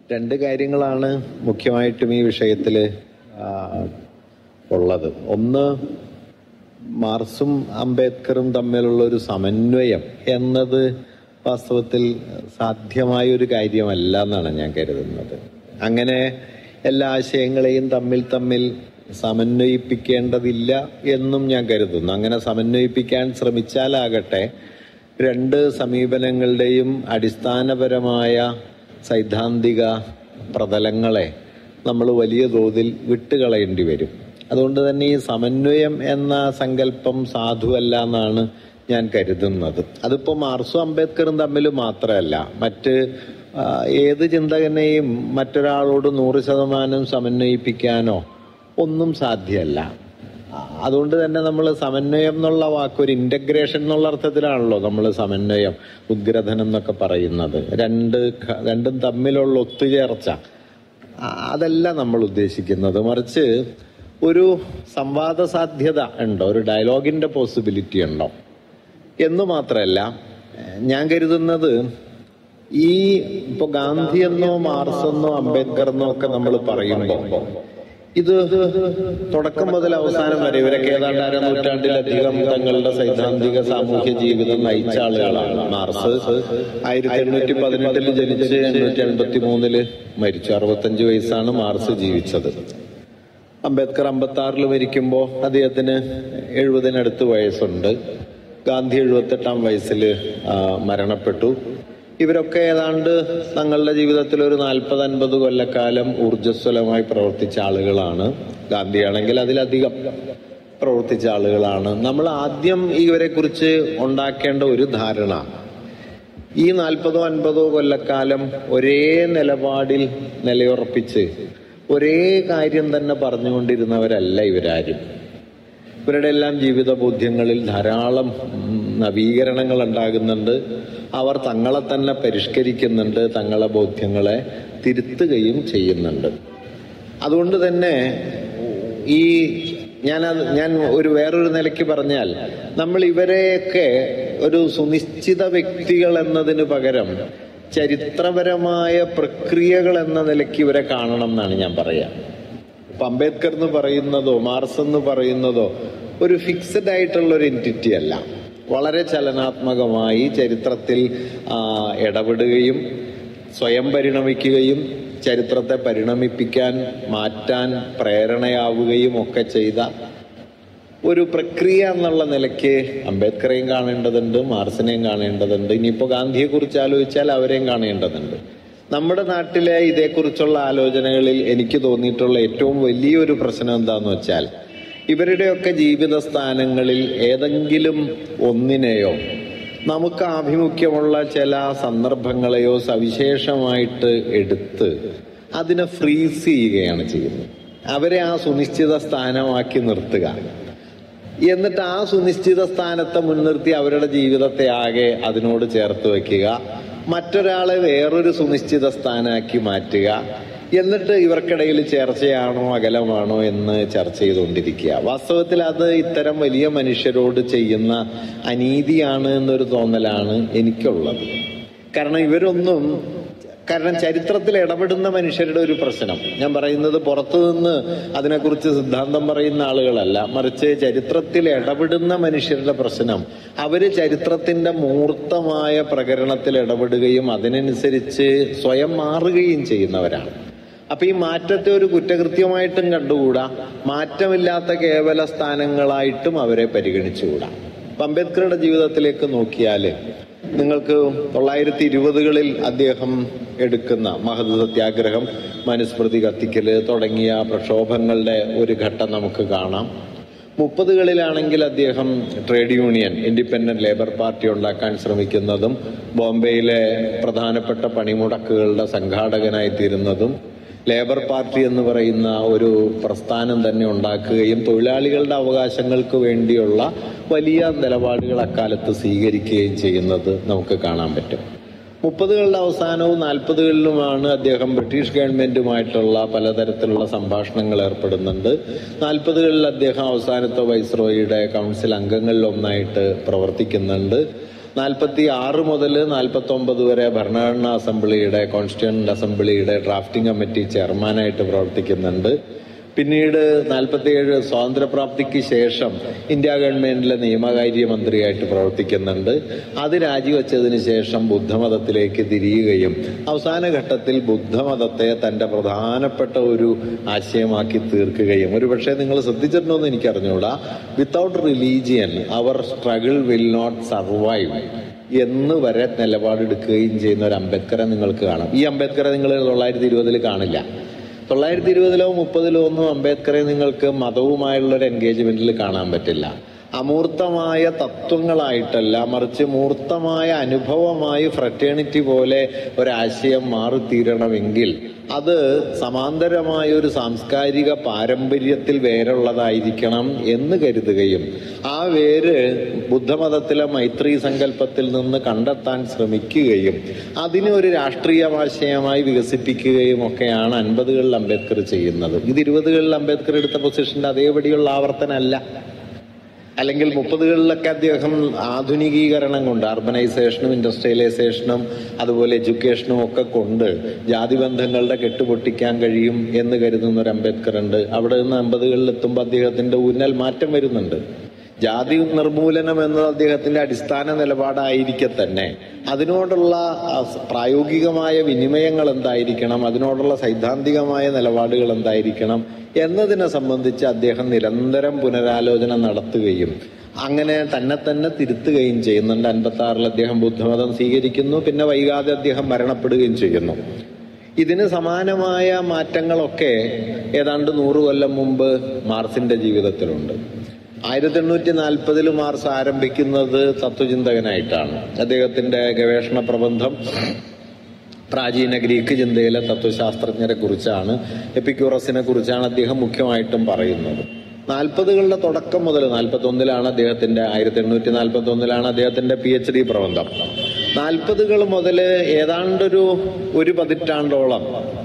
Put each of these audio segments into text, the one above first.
രണ്ട് കാര്യങ്ങളാണ് മുഖ്യമായിട്ടും ഈ വിഷയത്തിൽ ഉള്ളത് ഒന്ന് മാർസും അംബേദ്കറും തമ്മിലുള്ള ഒരു സമന്വയം എന്നത് വാസ്തവത്തിൽ സാധ്യമായ ഒരു കാര്യമല്ല എന്നാണ് ഞാൻ കരുതുന്നത് അങ്ങനെ എല്ലാ ആശയങ്ങളെയും തമ്മിൽ തമ്മിൽ സമന്വയിപ്പിക്കേണ്ടതില്ല എന്നും ഞാൻ കരുതുന്നു അങ്ങനെ സമന്വയിപ്പിക്കാൻ ശ്രമിച്ചാലാകട്ടെ രണ്ട് സമീപനങ്ങളുടെയും അടിസ്ഥാനപരമായ സൈദ്ധാന്തിക പ്രതലങ്ങളെ നമ്മൾ വലിയ തോതിൽ വിട്ടുകളയേണ്ടി വരും അതുകൊണ്ട് തന്നെ ഈ സമന്വയം എന്ന സങ്കല്പം സാധുവല്ല എന്നാണ് ഞാൻ കരുതുന്നത് അതിപ്പോൾ മാർസും അംബേദ്കറും തമ്മിൽ മാത്രമല്ല മറ്റ് ആ, ഏത് ചിന്തകനെയും മറ്റൊരാളോട് നൂറ് ശതമാനം സമന്വയിപ്പിക്കാനോ ഒന്നും സാധ്യമല്ല ആ, അതുകൊണ്ട് തന്നെ നമ്മൾ സമന്വയം എന്നുള്ള വാക്ക് ഒരു ഇന്റഗ്രേഷൻ എന്നുള്ള അർത്ഥത്തിലാണല്ലോ നമ്മൾ സമന്വയം ഉദ്ഗ്രഥനം എന്നൊക്കെ പറയുന്നത് രണ്ട് ഘ- രണ്ടും തമ്മിലുള്ള ഒത്തുചേർച്ച ആ, അതല്ല നമ്മൾ ഉദ്ദേശിക്കുന്നത് മറിച്ച് ഒരു സംവാദ സാധ്യത ഉണ്ടോ ഒരു ഡയലോഗിന്റെ പോസിബിലിറ്റി ഉണ്ടോ എന്ന് മാത്രമല്ല ഏഹ്, ഞാൻ കരുതുന്നത് ഈ ഇപ്പൊ ഗാന്ധി എന്നോ മാർസ് എന്നോ അംബേദ്കർ എന്നോ ഒക്കെ നമ്മൾ പറയുമ്പോൾ ഇത് തുടക്കം മുതൽ അവസാനം വരെ ഇവരൊക്കെ ഏതാണ്ട് അര നൂറ്റാണ്ടിലധികം തങ്ങളുടെ സൈദ്ധാന്തിക സാമൂഹ്യ ജീവിതം നയിച്ച ആളുകളാണ് മാർസ് ആയിരത്തി എണ്ണൂറ്റി പതിനെട്ടില് ജനിച്ച് എണ്ണൂറ്റി എൺപത്തി മൂന്നില് മരിച്ചു അറുപത്തഞ്ച് വയസ്സാണ് മാർസ് ജീവിച്ചത് അംബേദ്കർ അമ്പത്തി ആറിൽ മരിക്കുമ്പോൾ അദ്ദേഹത്തിന് എഴുപതിനടുത്ത് വയസ്സുണ്ട് ഗാന്ധി എഴുപത്തെട്ടാം വയസ്സിൽ മരണപ്പെട്ടു ഇവരൊക്കെ ഏതാണ്ട് തങ്ങളുടെ ജീവിതത്തിൽ ഒരു നാൽപ്പത് അൻപത് കൊല്ലക്കാലം ഊർജ്ജസ്വലമായി പ്രവർത്തിച്ച ആളുകളാണ് ഗാന്ധിയാണെങ്കിൽ അതിലധികം പ്രവർത്തിച്ച ആളുകളാണ് നമ്മൾ ആദ്യം ഇവരെ കുറിച്ച് ഉണ്ടാക്കേണ്ട ഒരു ധാരണ ഈ നാൽപ്പതോ അൻപതോ കൊല്ലക്കാലം ഒരേ നിലപാടിൽ നിലയുറപ്പിച്ച് ഒരേ കാര്യം തന്നെ പറഞ്ഞുകൊണ്ടിരുന്നവരല്ല ഇവരാരും ഇവരുടെ എല്ലാം ജീവിത ബോധ്യങ്ങളിൽ ധാരാളം ഉം, നവീകരണങ്ങൾ ഉണ്ടാകുന്നുണ്ട് അവർ തങ്ങളെ തന്നെ പരിഷ്കരിക്കുന്നുണ്ട് തങ്ങളെ ബോധ്യങ്ങളെ തിരുത്തുകയും ചെയ്യുന്നുണ്ട് അതുകൊണ്ട് തന്നെ ഈ ഞാൻ ഞാൻ ഒരു വേറൊരു നിലയ്ക്ക് പറഞ്ഞാൽ നമ്മൾ ഇവരെയൊക്കെ ഒരു സുനിശ്ചിത വ്യക്തികൾ എന്നതിന് പകരം ചരിത്രപരമായ പ്രക്രിയകൾ എന്ന നിലയ്ക്ക് ഇവരെ കാണണം എന്നാണ് ഞാൻ പറയാം ഇപ്പൊ അംബേദ്കർ എന്ന് പറയുന്നതോ മാർസ് എന്ന് പറയുന്നതോ ഒരു ഫിക്സഡ് ആയിട്ടുള്ള ഒരു എൻറ്റിറ്റി അല്ല വളരെ ചലനാത്മകമായി ചരിത്രത്തിൽ ആ, ഇടപെടുകയും സ്വയം പരിണമിക്കുകയും ചരിത്രത്തെ പരിണമിപ്പിക്കാൻ മാറ്റാൻ പ്രേരണയാവുകയും ഒക്കെ ചെയ്ത ഒരു പ്രക്രിയ എന്നുള്ള നിലയ്ക്ക് അംബേദ്കറെയും കാണേണ്ടതുണ്ട് മാർസിനെയും കാണേണ്ടതുണ്ട് ഇനിയിപ്പോൾ ഗാന്ധിയെ കുറിച്ച് ആലോചിച്ചാൽ അവരെയും കാണേണ്ടതുണ്ട് നമ്മുടെ നാട്ടിലെ ഇതേക്കുറിച്ചുള്ള ആലോചനകളിൽ എനിക്ക് തോന്നിയിട്ടുള്ള ഏറ്റവും വലിയൊരു പ്രശ്നം എന്താന്ന് വെച്ചാൽ ഇവരുടെയൊക്കെ ജീവിത സ്ഥാനങ്ങളിൽ ഏതെങ്കിലും ഒന്നിനെയോ നമുക്ക് ആഭിമുഖ്യമുള്ള ചില സന്ദർഭങ്ങളെയോ സവിശേഷമായിട്ട് എടുത്ത് അതിനെ ഫ്രീസ് ചെയ്യുകയാണ് ചെയ്യുന്നത് അവരെ ആ സുനിശ്ചിത സ്ഥാനമാക്കി നിർത്തുക എന്നിട്ട് ആ സുനിശ്ചിത സ്ഥാനത്തെ മുൻനിർത്തി അവരുടെ ജീവിതത്തെ ആകെ അതിനോട് ചേർത്ത് വെക്കുക മറ്റൊരാളെ വേറൊരു സുനിശ്ചിത സ്ഥാനാക്കി മാറ്റുക എന്നിട്ട് ഇവർക്കിടയിൽ ചേർച്ചയാണോ അകലമാണോ എന്ന് ചർച്ച ചെയ്തുകൊണ്ടിരിക്കുക വാസ്തവത്തിൽ അത് ഇത്തരം വലിയ മനുഷ്യരോട് ചെയ്യുന്ന അനീതിയാണ് എന്നൊരു തോന്നലാണ് എനിക്കുള്ളത് കാരണം ഇവരൊന്നും കാരണം ചരിത്രത്തിൽ ഇടപെടുന്ന മനുഷ്യരുടെ ഒരു പ്രശ്നം ഞാൻ പറയുന്നത് പുറത്തുനിന്ന് അതിനെക്കുറിച്ച് സിദ്ധാന്തം പറയുന്ന ആളുകളല്ല മറിച്ച് ചരിത്രത്തിൽ ഇടപെടുന്ന മനുഷ്യരുടെ പ്രശ്നം അവര് ചരിത്രത്തിന്റെ മൂർത്തമായ പ്രകരണത്തിൽ ഇടപെടുകയും അതിനനുസരിച്ച് സ്വയം മാറുകയും ചെയ്യുന്നവരാണ് അപ്പൊ ഈ മാറ്റത്തെ ഒരു കുറ്റകൃത്യമായിട്ടും കണ്ടുകൂടാ മാറ്റമില്ലാത്ത കേവല സ്ഥാനങ്ങളായിട്ടും അവരെ പരിഗണിച്ചുകൂടാ അപ്പൊ അംബേദ്കറുടെ ജീവിതത്തിലേക്ക് നോക്കിയാല് നിങ്ങൾക്ക് തൊള്ളായിരത്തി ഇരുപതുകളിൽ അദ്ദേഹം എടുക്കുന്ന മഹത് സത്യാഗ്രഹം മനുസ്മൃതി കത്തിക്കല് തുടങ്ങിയ പ്രക്ഷോഭങ്ങളുടെ ഒരു ഘട്ടം നമുക്ക് കാണാം മുപ്പതുകളിലാണെങ്കിൽ അദ്ദേഹം trade union independent labour party ഉണ്ടാക്കാൻ ശ്രമിക്കുന്നതും ബോംബെയിലെ പ്രധാനപ്പെട്ട പണിമുടക്കുകളുടെ സംഘാടകനായി തീരുന്നതും ലേബർ പാർട്ടി എന്ന് പറയുന്ന ഒരു പ്രസ്ഥാനം തന്നെ ഉണ്ടാക്കുകയും തൊഴിലാളികളുടെ അവകാശങ്ങൾക്ക് വേണ്ടിയുള്ള വലിയ നിലപാടുകൾ അക്കാലത്ത് സ്വീകരിക്കുകയും ചെയ്യുന്നത് നമുക്ക് കാണാൻ പറ്റും മുപ്പതുകളുടെ അവസാനവും നാൽപ്പതുകളിലുമാണ് അദ്ദേഹം ബ്രിട്ടീഷ് ഗവൺമെന്റുമായിട്ടുള്ള പലതരത്തിലുള്ള സംഭാഷണങ്ങൾ ഏർപ്പെടുന്നുണ്ട് നാൽപ്പതുകളിൽ അദ്ദേഹം അവസാനത്തെ വൈസ്രോയിയുടെ കൗൺസിൽ അംഗങ്ങളിൽ ഒന്നായിട്ട് പ്രവർത്തിക്കുന്നുണ്ട് നാൽപ്പത്തി ആറ് മുതൽ നാൽപ്പത്തി ഒമ്പത് വരെ ഭരണഘടനാ അസംബ്ലിയുടെ കോൺസ്റ്റിറ്റ്യൂന്റ് അസംബ്ലിയുടെ ഡ്രാഫ്റ്റിംഗ് കമ്മിറ്റി ചെയർമാനായിട്ട് പ്രവർത്തിക്കുന്നുണ്ട് പിന്നീട് നാൽപ്പത്തിയേഴ് സ്വാതന്ത്ര്യപ്രാപ്തിക്ക് ശേഷം ഇന്ത്യ ഗവൺമെന്റിലെ നിയമകാര്യ മന്ത്രിയായിട്ട് പ്രവർത്തിക്കുന്നുണ്ട് അത് രാജിവെച്ചതിന് ശേഷം ബുദ്ധമതത്തിലേക്ക് തിരിയുകയും അവസാന ഘട്ടത്തിൽ ബുദ്ധമതത്തെ തന്റെ പ്രധാനപ്പെട്ട ഒരു ആശയമാക്കി തീർക്കുകയും ഒരുപക്ഷെ നിങ്ങൾ ശ്രദ്ധിച്ചിട്ടുണ്ടോ എന്ന് എനിക്കറിഞ്ഞൂടാ without religion our struggle will not survive എന്ന് വരെ നിലപാടെടുക്കുകയും ചെയ്യുന്ന ഒരു അംബേദ്കറെ നിങ്ങൾക്ക് കാണാം ഈ അംബേദ്കറെ നിങ്ങൾ തൊള്ളായിരത്തി ഇരുപതിൽ കാണില്ല തൊള്ളായിരത്തി ഇരുപതിലോ മുപ്പതിലോ ഒന്നും അംബേദ്കറെ നിങ്ങൾക്ക് മതവുമായുള്ള ഒരു എൻഗേജ്മെന്റിൽ കാണാൻ പറ്റില്ല അമൂർത്തമായ തത്വങ്ങളായിട്ടല്ല മറിച്ച് മൂർത്തമായ അനുഭവമായി ഫ്രറ്റേണിറ്റി പോലെ ഒരാശയം മാറിത്തീരണമെങ്കിൽ അത് സമാന്തരമായ ഒരു സാംസ്കാരിക പാരമ്പര്യത്തിൽ വേരുള്ളതായിരിക്കണം എന്ന് കരുതുകയും ആ വേര് ബുദ്ധമതത്തിലെ മൈത്രി സങ്കല്പത്തിൽ നിന്ന് കണ്ടെത്താൻ ശ്രമിക്കുകയും അതിനെ ഒരു രാഷ്ട്രീയ ആശയമായി വികസിപ്പിക്കുകയും ഒക്കെയാണ് അൻപതുകളിൽ അംബേദ്കർ ചെയ്യുന്നത് ഇത് ഇരുപതുകളിൽ അംബേദ്കർ എടുത്ത പൊസിഷന്റെ അതേപടിയുള്ള ആവർത്തനമല്ല അല്ലെങ്കിൽ മുപ്പതുകളിലൊക്കെ അദ്ദേഹം ആധുനികീകരണം കൊണ്ട് അർബനൈസേഷനും ഇൻഡസ്ട്രിയലൈസേഷനും അതുപോലെ എഡ്യൂക്കേഷനും ഒക്കെ കൊണ്ട് ജാതി ബന്ധങ്ങളുടെ കെട്ടുപൊട്ടിക്കാൻ കഴിയും എന്ന് കരുതുന്ന ഒരു അംബേദ്കർ ഉണ്ട് അവിടെ നിന്ന് അമ്പതുകളിൽ എത്തുമ്പോൾ അദ്ദേഹത്തിന്റെ ഊന്നൽ മാറ്റം വരുന്നുണ്ട് ജാതി നിർമൂലനം എന്നത് അദ്ദേഹത്തിന്റെ അടിസ്ഥാന നിലപാടായിരിക്കെ തന്നെ അതിനോടുള്ള ആ, പ്രായോഗികമായ വിനിമയങ്ങൾ എന്തായിരിക്കണം അതിനോടുള്ള സൈദ്ധാന്തികമായ നിലപാടുകൾ എന്തായിരിക്കണം എന്നതിനെ സംബന്ധിച്ച് അദ്ദേഹം നിരന്തരം പുനരാലോചന നടത്തുകയും അങ്ങനെ തന്നെ തന്നെ തിരുത്തുകയും ചെയ്യുന്നുണ്ട് അൻപത്തി ആറിൽ അദ്ദേഹം ബുദ്ധമതം സ്വീകരിക്കുന്നു പിന്നെ വൈകാതെ അദ്ദേഹം മരണപ്പെടുകയും ചെയ്യുന്നു ഇതിന് സമാനമായ മാറ്റങ്ങളൊക്കെ ഏതാണ്ട് നൂറ് കൊല്ലം മുമ്പ് മാർസിന്റെ ജീവിതത്തിലുണ്ട് ആയിരത്തി എണ്ണൂറ്റി നാൽപ്പതിൽ മാർസ് ആരംഭിക്കുന്നത് തത്വചിന്തകനായിട്ടാണ് അദ്ദേഹത്തിന്റെ ഗവേഷണ പ്രബന്ധം പ്രാചീന ഗ്രീക്ക് ചിന്തയിലെ തത്വശാസ്ത്രജ്ഞരെ കുറിച്ചാണ് എപ്പിക്യൂറസിനെ കുറിച്ചാണ് അദ്ദേഹം മുഖ്യമായിട്ടും പറയുന്നത് നാൽപ്പതുകളുടെ തുടക്കം മുതൽ നാൽപ്പത്തി ഒന്നിലാണ് അദ്ദേഹത്തിന്റെ ആയിരത്തി എണ്ണൂറ്റി നാൽപ്പത്തി ഒന്നിലാണ് അദ്ദേഹത്തിന്റെ പി എച്ച് ഡി പ്രബന്ധം നാൽപ്പതുകൾ മുതൽ ഏതാണ്ടൊരു ഒരു പതിറ്റാണ്ടോളം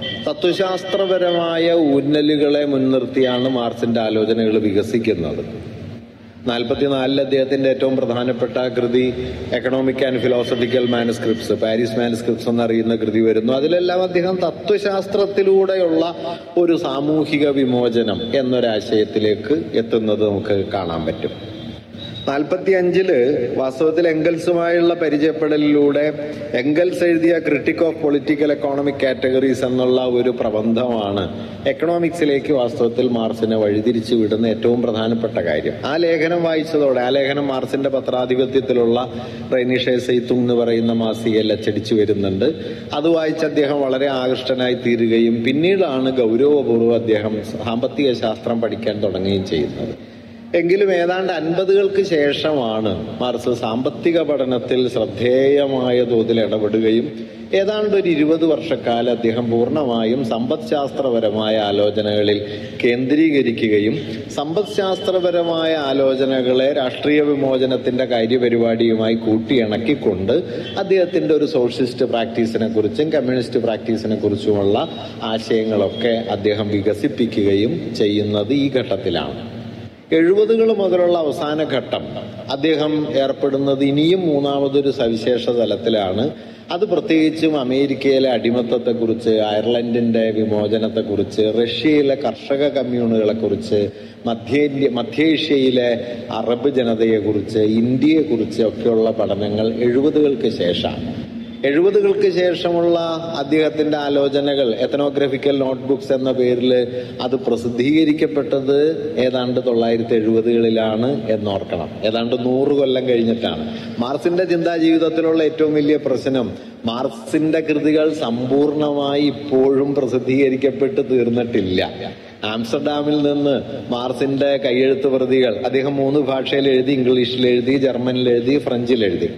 തത്വശാസ്ത്രപരമായ ഊന്നലുകളെ മുൻനിർത്തിയാണ് മാർസിന്റെ ആലോചനകൾ വികസിക്കുന്നത് നാൽപ്പത്തിനാലിൽ അദ്ദേഹത്തിന്റെ ഏറ്റവും പ്രധാനപ്പെട്ട കൃതി economic and philosophical manuscripts Paris manuscripts എന്നറിയുന്ന കൃതി വരുന്നു അതിലെല്ലാം അദ്ദേഹം തത്വശാസ്ത്രത്തിലൂടെയുള്ള ഒരു സാമൂഹിക വിമോചനം എന്നൊരാശയത്തിലേക്ക് എത്തുന്നത് നമുക്ക് കാണാൻ പറ്റും നാൽപ്പത്തി അഞ്ചില് വാസ്തവത്തിൽ എംഗൽസുമായുള്ള പരിചയപ്പെടലിലൂടെ എംഗൽസ് എഴുതിയ critique of political economic categories എന്നുള്ള ഒരു പ്രബന്ധമാണ് എക്കണോമിക്സിലേക്ക് വാസ്തവത്തിൽ മാർസിനെ വഴിതിരിച്ചു വിടുന്ന ഏറ്റവും പ്രധാനപ്പെട്ട കാര്യം ആ ലേഖനം വായിച്ചതോടെ ആ ലേഖനം മാർസിന്റെ പത്രാധിപത്യത്തിലുള്ള റൈനിഷേ സെയ്ത്തുങ് എന്ന് പറയുന്ന മാസികയിൽ അച്ചടിച്ചു വരുന്നുണ്ട് അത് വായിച്ച് അദ്ദേഹം വളരെ ആകൃഷ്ടനായി തീരുകയും പിന്നീടാണ് ഗൗരവപൂർവ്വം അദ്ദേഹം സാമ്പത്തിക ശാസ്ത്രം പഠിക്കാൻ തുടങ്ങുകയും ചെയ്യുന്നത് എങ്കിലും ഏതാണ്ട് അൻപതുകൾക്ക് ശേഷമാണ് മാർസ് സാമ്പത്തിക പഠനത്തിൽ ശ്രദ്ധേയമായ തോതിൽ ഇടപെടുകയും ഏതാണ്ട് ഒരു ഇരുപത് വർഷക്കാലം അദ്ദേഹം പൂർണ്ണമായും സമ്പദ് ശാസ്ത്രപരമായ ആലോചനകളിൽ കേന്ദ്രീകരിക്കുകയും സമ്പദ് ശാസ്ത്രപരമായ ആലോചനകളെ രാഷ്ട്രീയ വിമോചനത്തിന്റെ കാര്യപരിപാടിയുമായി കൂട്ടിയിണക്കിക്കൊണ്ട് അദ്ദേഹത്തിന്റെ ഒരു സോഷ്യലിസ്റ്റ് പ്രാക്ടീസിനെ കുറിച്ചും കമ്മ്യൂണിസ്റ്റ് പ്രാക്ടീസിനെ കുറിച്ചുമുള്ള ആശയങ്ങളൊക്കെ അദ്ദേഹം വികസിപ്പിക്കുകയും ചെയ്യുന്നത് ഈ ഘട്ടത്തിലാണ് എഴുപതുകൾ മുതലുള്ള അവസാന ഘട്ടം അദ്ദേഹം ഏർപ്പെടുന്നത് ഇനിയും മൂന്നാമതൊരു സവിശേഷ തലത്തിലാണ് അത് പ്രത്യേകിച്ചും അമേരിക്കയിലെ അടിമത്തത്തെക്കുറിച്ച് അയർലൻഡിന്റെ വിമോചനത്തെക്കുറിച്ച് റഷ്യയിലെ കർഷക കമ്മ്യൂണുകളെക്കുറിച്ച് മധ്യേന്ത്യ മധ്യേഷ്യയിലെ അറബ് ജനതയെക്കുറിച്ച് ഇന്ത്യയെക്കുറിച്ച് ഒക്കെയുള്ള പഠനങ്ങൾ എഴുപതുകൾക്ക് ശേഷമാണ് എഴുപതുകൾക്ക് ശേഷമുള്ള അദ്ദേഹത്തിന്റെ ആലോചനകൾ എത്തനോഗ്രഫിക്കൽ നോട്ട്ബുക്സ് എന്ന പേരിൽ അത് പ്രസിദ്ധീകരിക്കപ്പെട്ടത് ഏതാണ്ട് തൊള്ളായിരത്തി എഴുപതുകളിലാണ് എന്നോർക്കണം ഏതാണ്ട് നൂറ് കൊല്ലം കഴിഞ്ഞിട്ടാണ് മാർസിന്റെ ചിന്താ ജീവിതത്തിലുള്ള ഏറ്റവും വലിയ പ്രശ്നം മാർസിന്റെ കൃതികൾ സമ്പൂർണമായി ഇപ്പോഴും പ്രസിദ്ധീകരിക്കപ്പെട്ട് തീർന്നിട്ടില്ല ആംസ്റ്റർഡാമിൽ നിന്ന് മാർസിന്റെ കൈയെഴുത്ത് പ്രതികൾ അദ്ദേഹം മൂന്ന് ഭാഷയിൽ എഴുതി ഇംഗ്ലീഷിൽ എഴുതി ജർമ്മനിൽ എഴുതി ഫ്രഞ്ചിൽ എഴുതി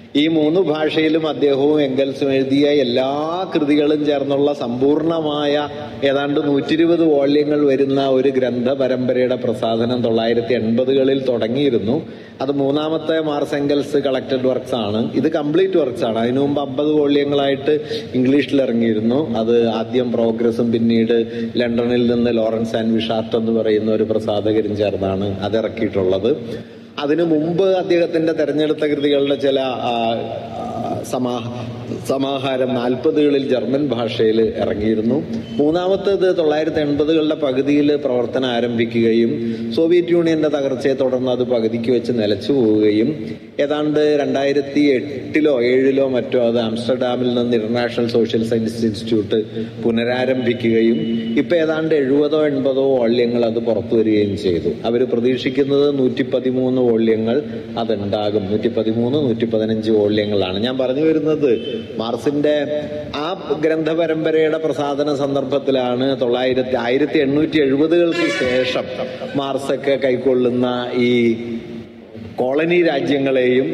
ഈ മൂന്ന് ഭാഷയിലും അദ്ദേഹവും എങ്കൽസും എഴുതിയ എല്ലാ കൃതികളും ചേർന്നുള്ള സമ്പൂർണമായ ഏതാണ്ട് നൂറ്റി ഇരുപത് വോള്യങ്ങൾ വരുന്ന ഒരു ഗ്രന്ഥ പരമ്പരയുടെ പ്രസാധനം തൊള്ളായിരത്തി എൺപതുകളിൽ തുടങ്ങിയിരുന്നു അത് മൂന്നാമത്തെ മാർസ് എങ്കൽസ് കളക്റ്റഡ് വർക്ക്സ് ആണ് ഇത് കംപ്ലീറ്റ് വർക്ക്സ് ആണ് അതിനു മുമ്പ് അമ്പത് വോള്യങ്ങളായിട്ട് ഇംഗ്ലീഷിൽ ഇറങ്ങിയിരുന്നു അത് ആദ്യം പ്രോഗ്രസും പിന്നീട് ലണ്ടനിൽ നിന്ന് ലോറൻസ് ആൻഡ് വിഷാർട്ട് എന്ന് പറയുന്ന ഒരു പ്രസാധകരും ചേർന്നാണ് അത് ഇറക്കിയിട്ടുള്ളത് അതിനു മുമ്പ് അദ്ദേഹത്തിന്റെ തെരഞ്ഞെടുത്ത കൃതികളുടെ ചില ആ, ആ, സമാ സമാഹാരം നാൽപ്പതുകളിൽ ജർമ്മൻ ഭാഷയിൽ ഇറങ്ങിയിരുന്നു മൂന്നാമത്തേത് തൊള്ളായിരത്തി എൺപതുകളുടെ പകുതിയിൽ പ്രവർത്തനം ആരംഭിക്കുകയും സോവിയറ്റ് യൂണിയന്റെ തകർച്ചയെ തുടർന്ന് അത് പകുതിക്ക് വെച്ച് നിലച്ചു പോവുകയും ഏതാണ്ട് രണ്ടായിരത്തി എട്ടിലോ ഏഴിലോ മറ്റോ അത് ആംസ്റ്റർഡാമിൽ നിന്ന് ഇന്റർനാഷണൽ സോഷ്യൽ സയൻസ് ഇൻസ്റ്റിറ്റ്യൂട്ട് പുനരാരംഭിക്കുകയും ഇപ്പൊ ഏതാണ്ട് എഴുപതോ എൺപതോ വോള്യങ്ങൾ അത് പുറത്തു വരികയും ചെയ്തു അവർ പ്രതീക്ഷിക്കുന്നത് നൂറ്റി പതിമൂന്ന് വോള്യങ്ങൾ അതുണ്ടാകും നൂറ്റി പതിമൂന്ന് നൂറ്റി പതിനഞ്ച് വോള്യങ്ങളാണ് ഞാൻ പറഞ്ഞു വരുന്നത് മാർസിന്റെ ആ ഗ്രന്ഥ പരമ്പരയുടെ പ്രസാധന സന്ദർഭത്തിലാണ് തൊള്ളായിരത്തി ആയിരത്തി എണ്ണൂറ്റി എഴുപതുകൾക്ക് ശേഷം മാർസൊക്കെ കൈക്കൊള്ളുന്ന ഈ കോളനി രാജ്യങ്ങളെയും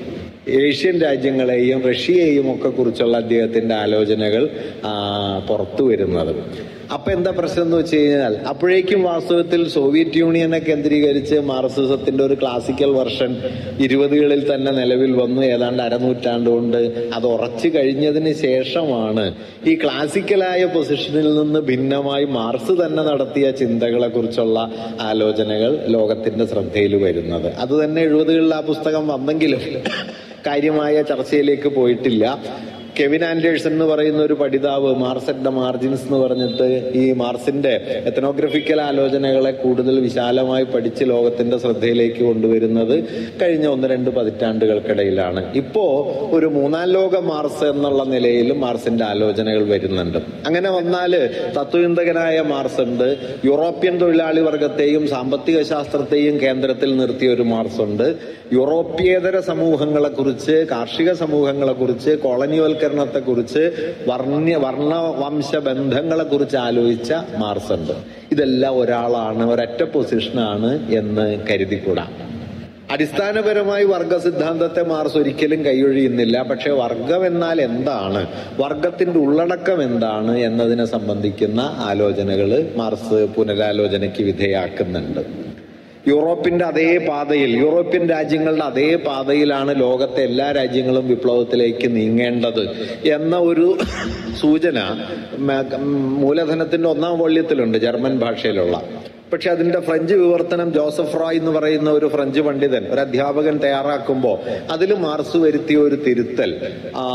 ഏഷ്യൻ രാജ്യങ്ങളെയും റഷ്യയെയും ഒക്കെ കുറിച്ചുള്ള അദ്ദേഹത്തിന്റെ ആലോചനകൾ ആ, പുറത്തു വരുന്നത് അപ്പൊ എന്താ പ്രശ്നം എന്ന് വെച്ച് കഴിഞ്ഞാൽ അപ്പോഴേക്കും വാസ്തവത്തിൽ സോവിയറ്റ് യൂണിയനെ കേന്ദ്രീകരിച്ച് മാർസിസത്തിന്റെ ഒരു ക്ലാസിക്കൽ വെർഷൻ ഇരുപതുകളിൽ തന്നെ നിലവിൽ വന്നു ഏതാണ്ട് അരനൂറ്റാണ്ട് കൊണ്ട് അത് ഉറച്ചു കഴിഞ്ഞതിന് ശേഷമാണ് ഈ ക്ലാസിക്കലായ പൊസിഷനിൽ നിന്ന് ഭിന്നമായി മാർസ് തന്നെ നടത്തിയ ചിന്തകളെ കുറിച്ചുള്ള ആലോചനകൾ ലോകത്തിന്റെ ശ്രദ്ധയിൽ വരുന്നത് അത് തന്നെ എഴുപതുകളിൽ ആ പുസ്തകം വന്നെങ്കിലും കാര്യമായ ചർച്ചയിലേക്ക് പോയിട്ടില്ല കെവിൻ ആൻഡേഴ്സൺ എന്ന് പറയുന്ന ഒരു പഠിതാവ് മാർസ് അറ്റ് ദ മാർജിൻസ് എന്ന് പറഞ്ഞിട്ട് ഈ മാർസിന്റെ എത്തനോഗ്രഫിക്കൽ ആലോചനകളെ കൂടുതൽ വിശാലമായി പഠിച്ച് ലോകത്തിന്റെ ശ്രദ്ധയിലേക്ക് കൊണ്ടുവരുന്നത് കഴിഞ്ഞ ഒന്ന് രണ്ട് പതിറ്റാണ്ടുകൾക്കിടയിലാണ് ഇപ്പോ ഒരു മൂന്നാം ലോക മാർസ് എന്നുള്ള നിലയിലും മാർസിന്റെ ആലോചനകൾ വരുന്നുണ്ട് അങ്ങനെ വന്നാല് തത്വചിന്തകനായ മാർസ് ഉണ്ട് യൂറോപ്യൻ തൊഴിലാളി വർഗത്തെയും സാമ്പത്തിക ശാസ്ത്രത്തെയും കേന്ദ്രത്തിൽ നിർത്തിയ ഒരു മാർസ് ഉണ്ട് യൂറോപ്യേതര സമൂഹങ്ങളെ കുറിച്ച് കാർഷിക സമൂഹങ്ങളെ കുറിച്ച് കോളനിവൽക്കരണത്തെ കുറിച്ച് വർണ്യ വർണ്ണ വംശ ബന്ധങ്ങളെ കുറിച്ച് ആലോചിച്ച മാർസ് ഉണ്ട് ഇതെല്ലാം ഒരാളാണ് ഒരൊറ്റ പൊസിഷനാണ് എന്ന് കരുതിക്കൂടാ അടിസ്ഥാനപരമായി വർഗ സിദ്ധാന്തത്തെ മാർസ് ഒരിക്കലും കൈയൊഴിയുന്നില്ല പക്ഷെ വർഗം എന്നാൽ എന്താണ് വർഗത്തിന്റെ ഉള്ളടക്കം എന്താണ് എന്നതിനെ സംബന്ധിക്കുന്ന ആലോചനകൾ മാർസ് പുനരാലോചനയ്ക്ക് വിധേയാക്കുന്നുണ്ട് യൂറോപ്പിന്റെ അതേ പാതയിൽ യൂറോപ്യൻ രാജ്യങ്ങളുടെ അതേ പാതയിലാണ് ലോകത്തെ എല്ലാ രാജ്യങ്ങളും വിപ്ലവത്തിലേക്ക് നീങ്ങേണ്ടത് എന്ന ഒരു സൂചന മ- മൂലധനത്തിന്റെ ഒന്നാം വോള്യത്തിലുണ്ട് ജർമ്മൻ ഭാഷയിലുള്ള പക്ഷെ അതിന്റെ ഫ്രഞ്ച് വിവർത്തനം ജോസഫ് റോയ് എന്ന് പറയുന്ന ഒരു ഫ്രഞ്ച് പണ്ഡിതൻ ഒരു അധ്യാപകൻ തയ്യാറാക്കുമ്പോൾ അതിൽ മാർസ് വരുത്തിയ ഒരു തിരുത്തൽ ആ,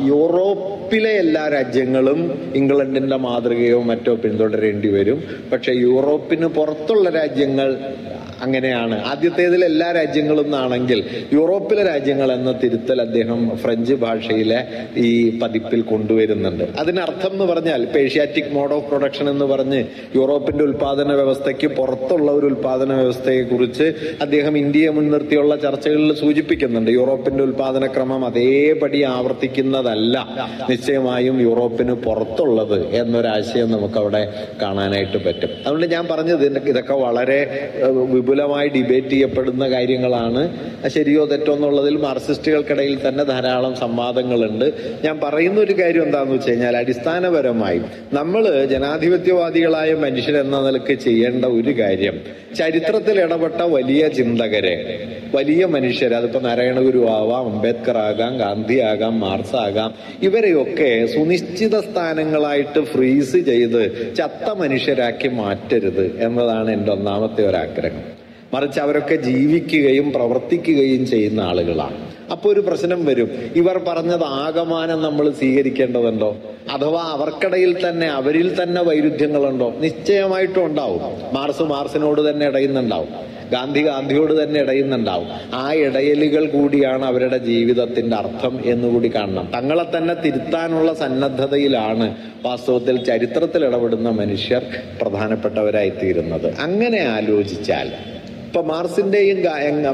യൂറോപ്പിലെ എല്ലാ രാജ്യങ്ങളും ഇംഗ്ലണ്ടിന്റെ മാതൃകയോ മറ്റോ പിന്തുടരേണ്ടി വരും പക്ഷെ യൂറോപ്പിന് പുറത്തുള്ള രാജ്യങ്ങൾ അങ്ങനെയാണ് ആദ്യത്തേതിൽ എല്ലാ രാജ്യങ്ങളും എന്നാണെങ്കിൽ യൂറോപ്പിലെ രാജ്യങ്ങൾ എന്ന തിരുത്തൽ അദ്ദേഹം ഫ്രഞ്ച് ഭാഷയിലെ ഈ പതിപ്പിൽ കൊണ്ടുവരുന്നുണ്ട് അതിനർത്ഥം എന്ന് പറഞ്ഞാൽ ഇപ്പൊ ഏഷ്യാറ്റിക് മോഡ് ഓഫ് പ്രൊഡക്ഷൻ എന്ന് പറഞ്ഞ് യൂറോപ്പിന്റെ ഉൽപാദന വ്യവസ്ഥയ്ക്ക് പുറത്തുള്ള ഒരു ഉൽപാദന വ്യവസ്ഥയെ കുറിച്ച് അദ്ദേഹം ഇന്ത്യയെ മുൻനിർത്തിയുള്ള ചർച്ചകളിൽ സൂചിപ്പിക്കുന്നുണ്ട് യൂറോപ്പിന്റെ ഉൽപാദന ക്രമം അതേപടി ആവർത്തിക്കുന്നതല്ല നിശ്ചയമായും യൂറോപ്പിന് പുറത്തുള്ളത് എന്നൊരാശയം നമുക്ക് അവിടെ കാണാനായിട്ട് പറ്റും അതുകൊണ്ട് ഞാൻ പറഞ്ഞത് ഇതിന്റെ- ഇതൊക്കെ വളരെ ഏഹ്, വിപുലമായി ഡിബേറ്റ് ചെയ്യപ്പെടുന്ന കാര്യങ്ങളാണ് അത് ശരിയോ തെറ്റോ എന്നുള്ളതിൽ മാർക്സിസ്റ്റുകൾക്കിടയിൽ തന്നെ ധാരാളം സംവാദങ്ങളുണ്ട് ഞാൻ പറയുന്ന ഒരു കാര്യം എന്താണെന്ന് വെച്ച് കഴിഞ്ഞാൽ അടിസ്ഥാനപരമായി നമ്മൾ ജനാധിപത്യവാദികളായ മനുഷ്യരെന്ന നിലക്ക് ചെയ്യേണ്ട ഒരു കാര്യം ചരിത്രത്തിൽ ഇടപെട്ട വലിയ ചിന്തകരെ വലിയ മനുഷ്യർ അതിപ്പോ നാരായണഗുരു ആവാം അംബേദ്കർ ആകാം ഗാന്ധി ആകാം മാർസ് ആകാം ഇവരെയൊക്കെ സുനിശ്ചിത സ്ഥാനങ്ങളായിട്ട് ഫ്രീസ് ചെയ്ത് ചത്ത മനുഷ്യരാക്കി മാറ്റരുത് എന്നതാണ് എൻ്റെ ഒന്നാമത്തെ ഒരാഗ്രഹം മറിച്ച് അവരൊക്കെ ജീവിക്കുകയും പ്രവർത്തിക്കുകയും ചെയ്യുന്ന ആളുകളാണ് അപ്പൊ ഒരു പ്രശ്നം വരും ഇവർ പറഞ്ഞത് ആകമാനം നമ്മൾ സ്വീകരിക്കേണ്ടതുണ്ടോ അഥവാ അവർക്കിടയിൽ തന്നെ അവരിൽ തന്നെ വൈരുദ്ധ്യങ്ങളുണ്ടോ നിശ്ചയമായിട്ടും ഉണ്ടാവും മാർസ് മാർസിനോട് തന്നെ ഇടയുന്നുണ്ടാവും ഗാന്ധി ഗാന്ധിയോട് തന്നെ ഇടയുന്നുണ്ടാവും ആ ഇടയലുകൾ കൂടിയാണ് അവരുടെ ജീവിതത്തിന്റെ അർത്ഥം എന്നുകൂടി കാണണം തങ്ങളെ തന്നെ തിരുത്താനുള്ള സന്നദ്ധതയിലാണ് വാസ്തവത്തിൽ ചരിത്രത്തിൽ ഇടപെടുന്ന മനുഷ്യർ പ്രധാനപ്പെട്ടവരായി തീരുന്നത് അങ്ങനെ ആലോചിച്ചാൽ ഇപ്പൊ മാർസിന്റെയും ഗാ- എങ്-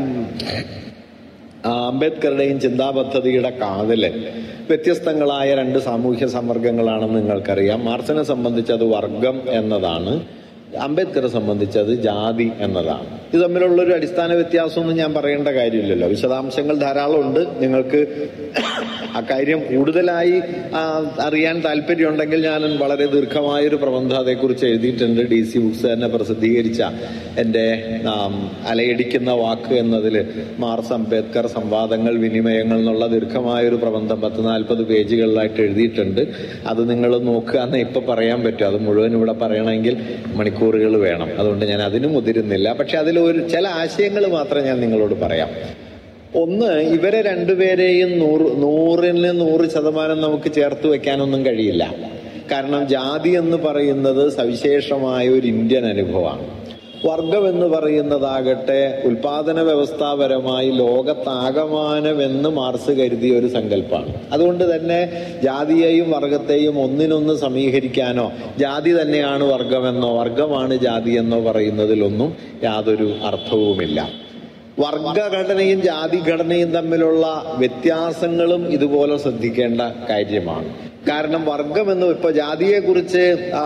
ആ, അംബേദ്കറുടെയും ചിന്താപദ്ധതിയുടെ കാതല് വ്യത്യസ്തങ്ങളായ രണ്ട് സാമൂഹ്യ സമ്മർദ്ദങ്ങളാണെന്ന് നിങ്ങൾക്കറിയാം മാർസിനെ സംബന്ധിച്ച് അത് വർഗം എന്നതാണ് അംബേദ്കറെ സംബന്ധിച്ച് അത് ജാതി എന്നതാണ് ഇത് തമ്മിലുള്ള ഒരു അടിസ്ഥാന വ്യത്യാസമൊന്നും ഞാൻ പറയേണ്ട കാര്യമില്ലല്ലോ വിശദാംശങ്ങൾ ധാരാളം ഉണ്ട് നിങ്ങൾക്ക് അക്കാര്യം കൂടുതലായി ആ, അറിയാൻ താല്പര്യമുണ്ടെങ്കിൽ ഞാൻ വളരെ ദീർഘമായൊരു പ്രബന്ധം അതേക്കുറിച്ച് എഴുതിയിട്ടുണ്ട് ഡി സി ബുക്സ് തന്നെ പ്രസിദ്ധീകരിച്ച എൻ്റെ ആം, അലയടിക്കുന്ന വാക്ക് എന്നതിൽ മാർസ് അംബേദ്കർ സംവാദങ്ങൾ വിനിമയങ്ങൾ എന്നുള്ള ദീർഘമായൊരു പ്രബന്ധം പത്ത് നാൽപ്പത് പേജുകളിലായിട്ട് എഴുതിയിട്ടുണ്ട് അത് നിങ്ങൾ നോക്കുക എന്ന് ഇപ്പൊ പറയാൻ പറ്റും അത് മുഴുവൻ ഇവിടെ പറയണമെങ്കിൽ മണിക്കൂറുകൾ വേണം അതുകൊണ്ട് ഞാൻ അതിന് മുതിരുന്നില്ല പക്ഷെ അതിൽ ഒരു ചില ആശയങ്ങൾ മാത്രം ഞാൻ നിങ്ങളോട് പറയാം ഒന്ന് ഇവരെ രണ്ടുപേരെയും നൂറ് നൂറിന് നൂറ് ശതമാനം നമുക്ക് ചേർത്ത് വെക്കാനൊന്നും കഴിയില്ല കാരണം ജാതി എന്ന് പറയുന്നത് സവിശേഷമായ ഒരു ഇന്ത്യൻ അനുഭവമാണ് വർഗം എന്ന് പറയുന്നതാകട്ടെ ഉൽപാദന വ്യവസ്ഥാപരമായി ലോകത്താകമാനമെന്ന് മാർസ് കരുതിയ ഒരു സങ്കല്പമാണ് അതുകൊണ്ട് തന്നെ ജാതിയെയും വർഗത്തെയും ഒന്നിനൊന്ന് സമീകരിക്കാനോ ജാതി തന്നെയാണ് വർഗമെന്നോ വർഗമാണ് ജാതി എന്നോ പറയുന്നതിലൊന്നും യാതൊരു അർത്ഥവുമില്ല വർഗഘടനയും ജാതി ഘടനയും തമ്മിലുള്ള വ്യത്യാസങ്ങളും ഇതുപോലെ ശ്രദ്ധിക്കേണ്ട കാര്യമാണ് കാരണം വർഗം എന്ന് ഇപ്പൊ ജാതിയെ കുറിച്ച്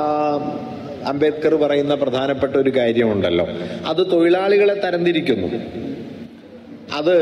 അംബേദ്കർ പറയുന്ന പ്രധാനപ്പെട്ട ഒരു കാര്യമുണ്ടല്ലോ അത് തൊഴിലാളികളെ തരംതിരിക്കുന്നു അത്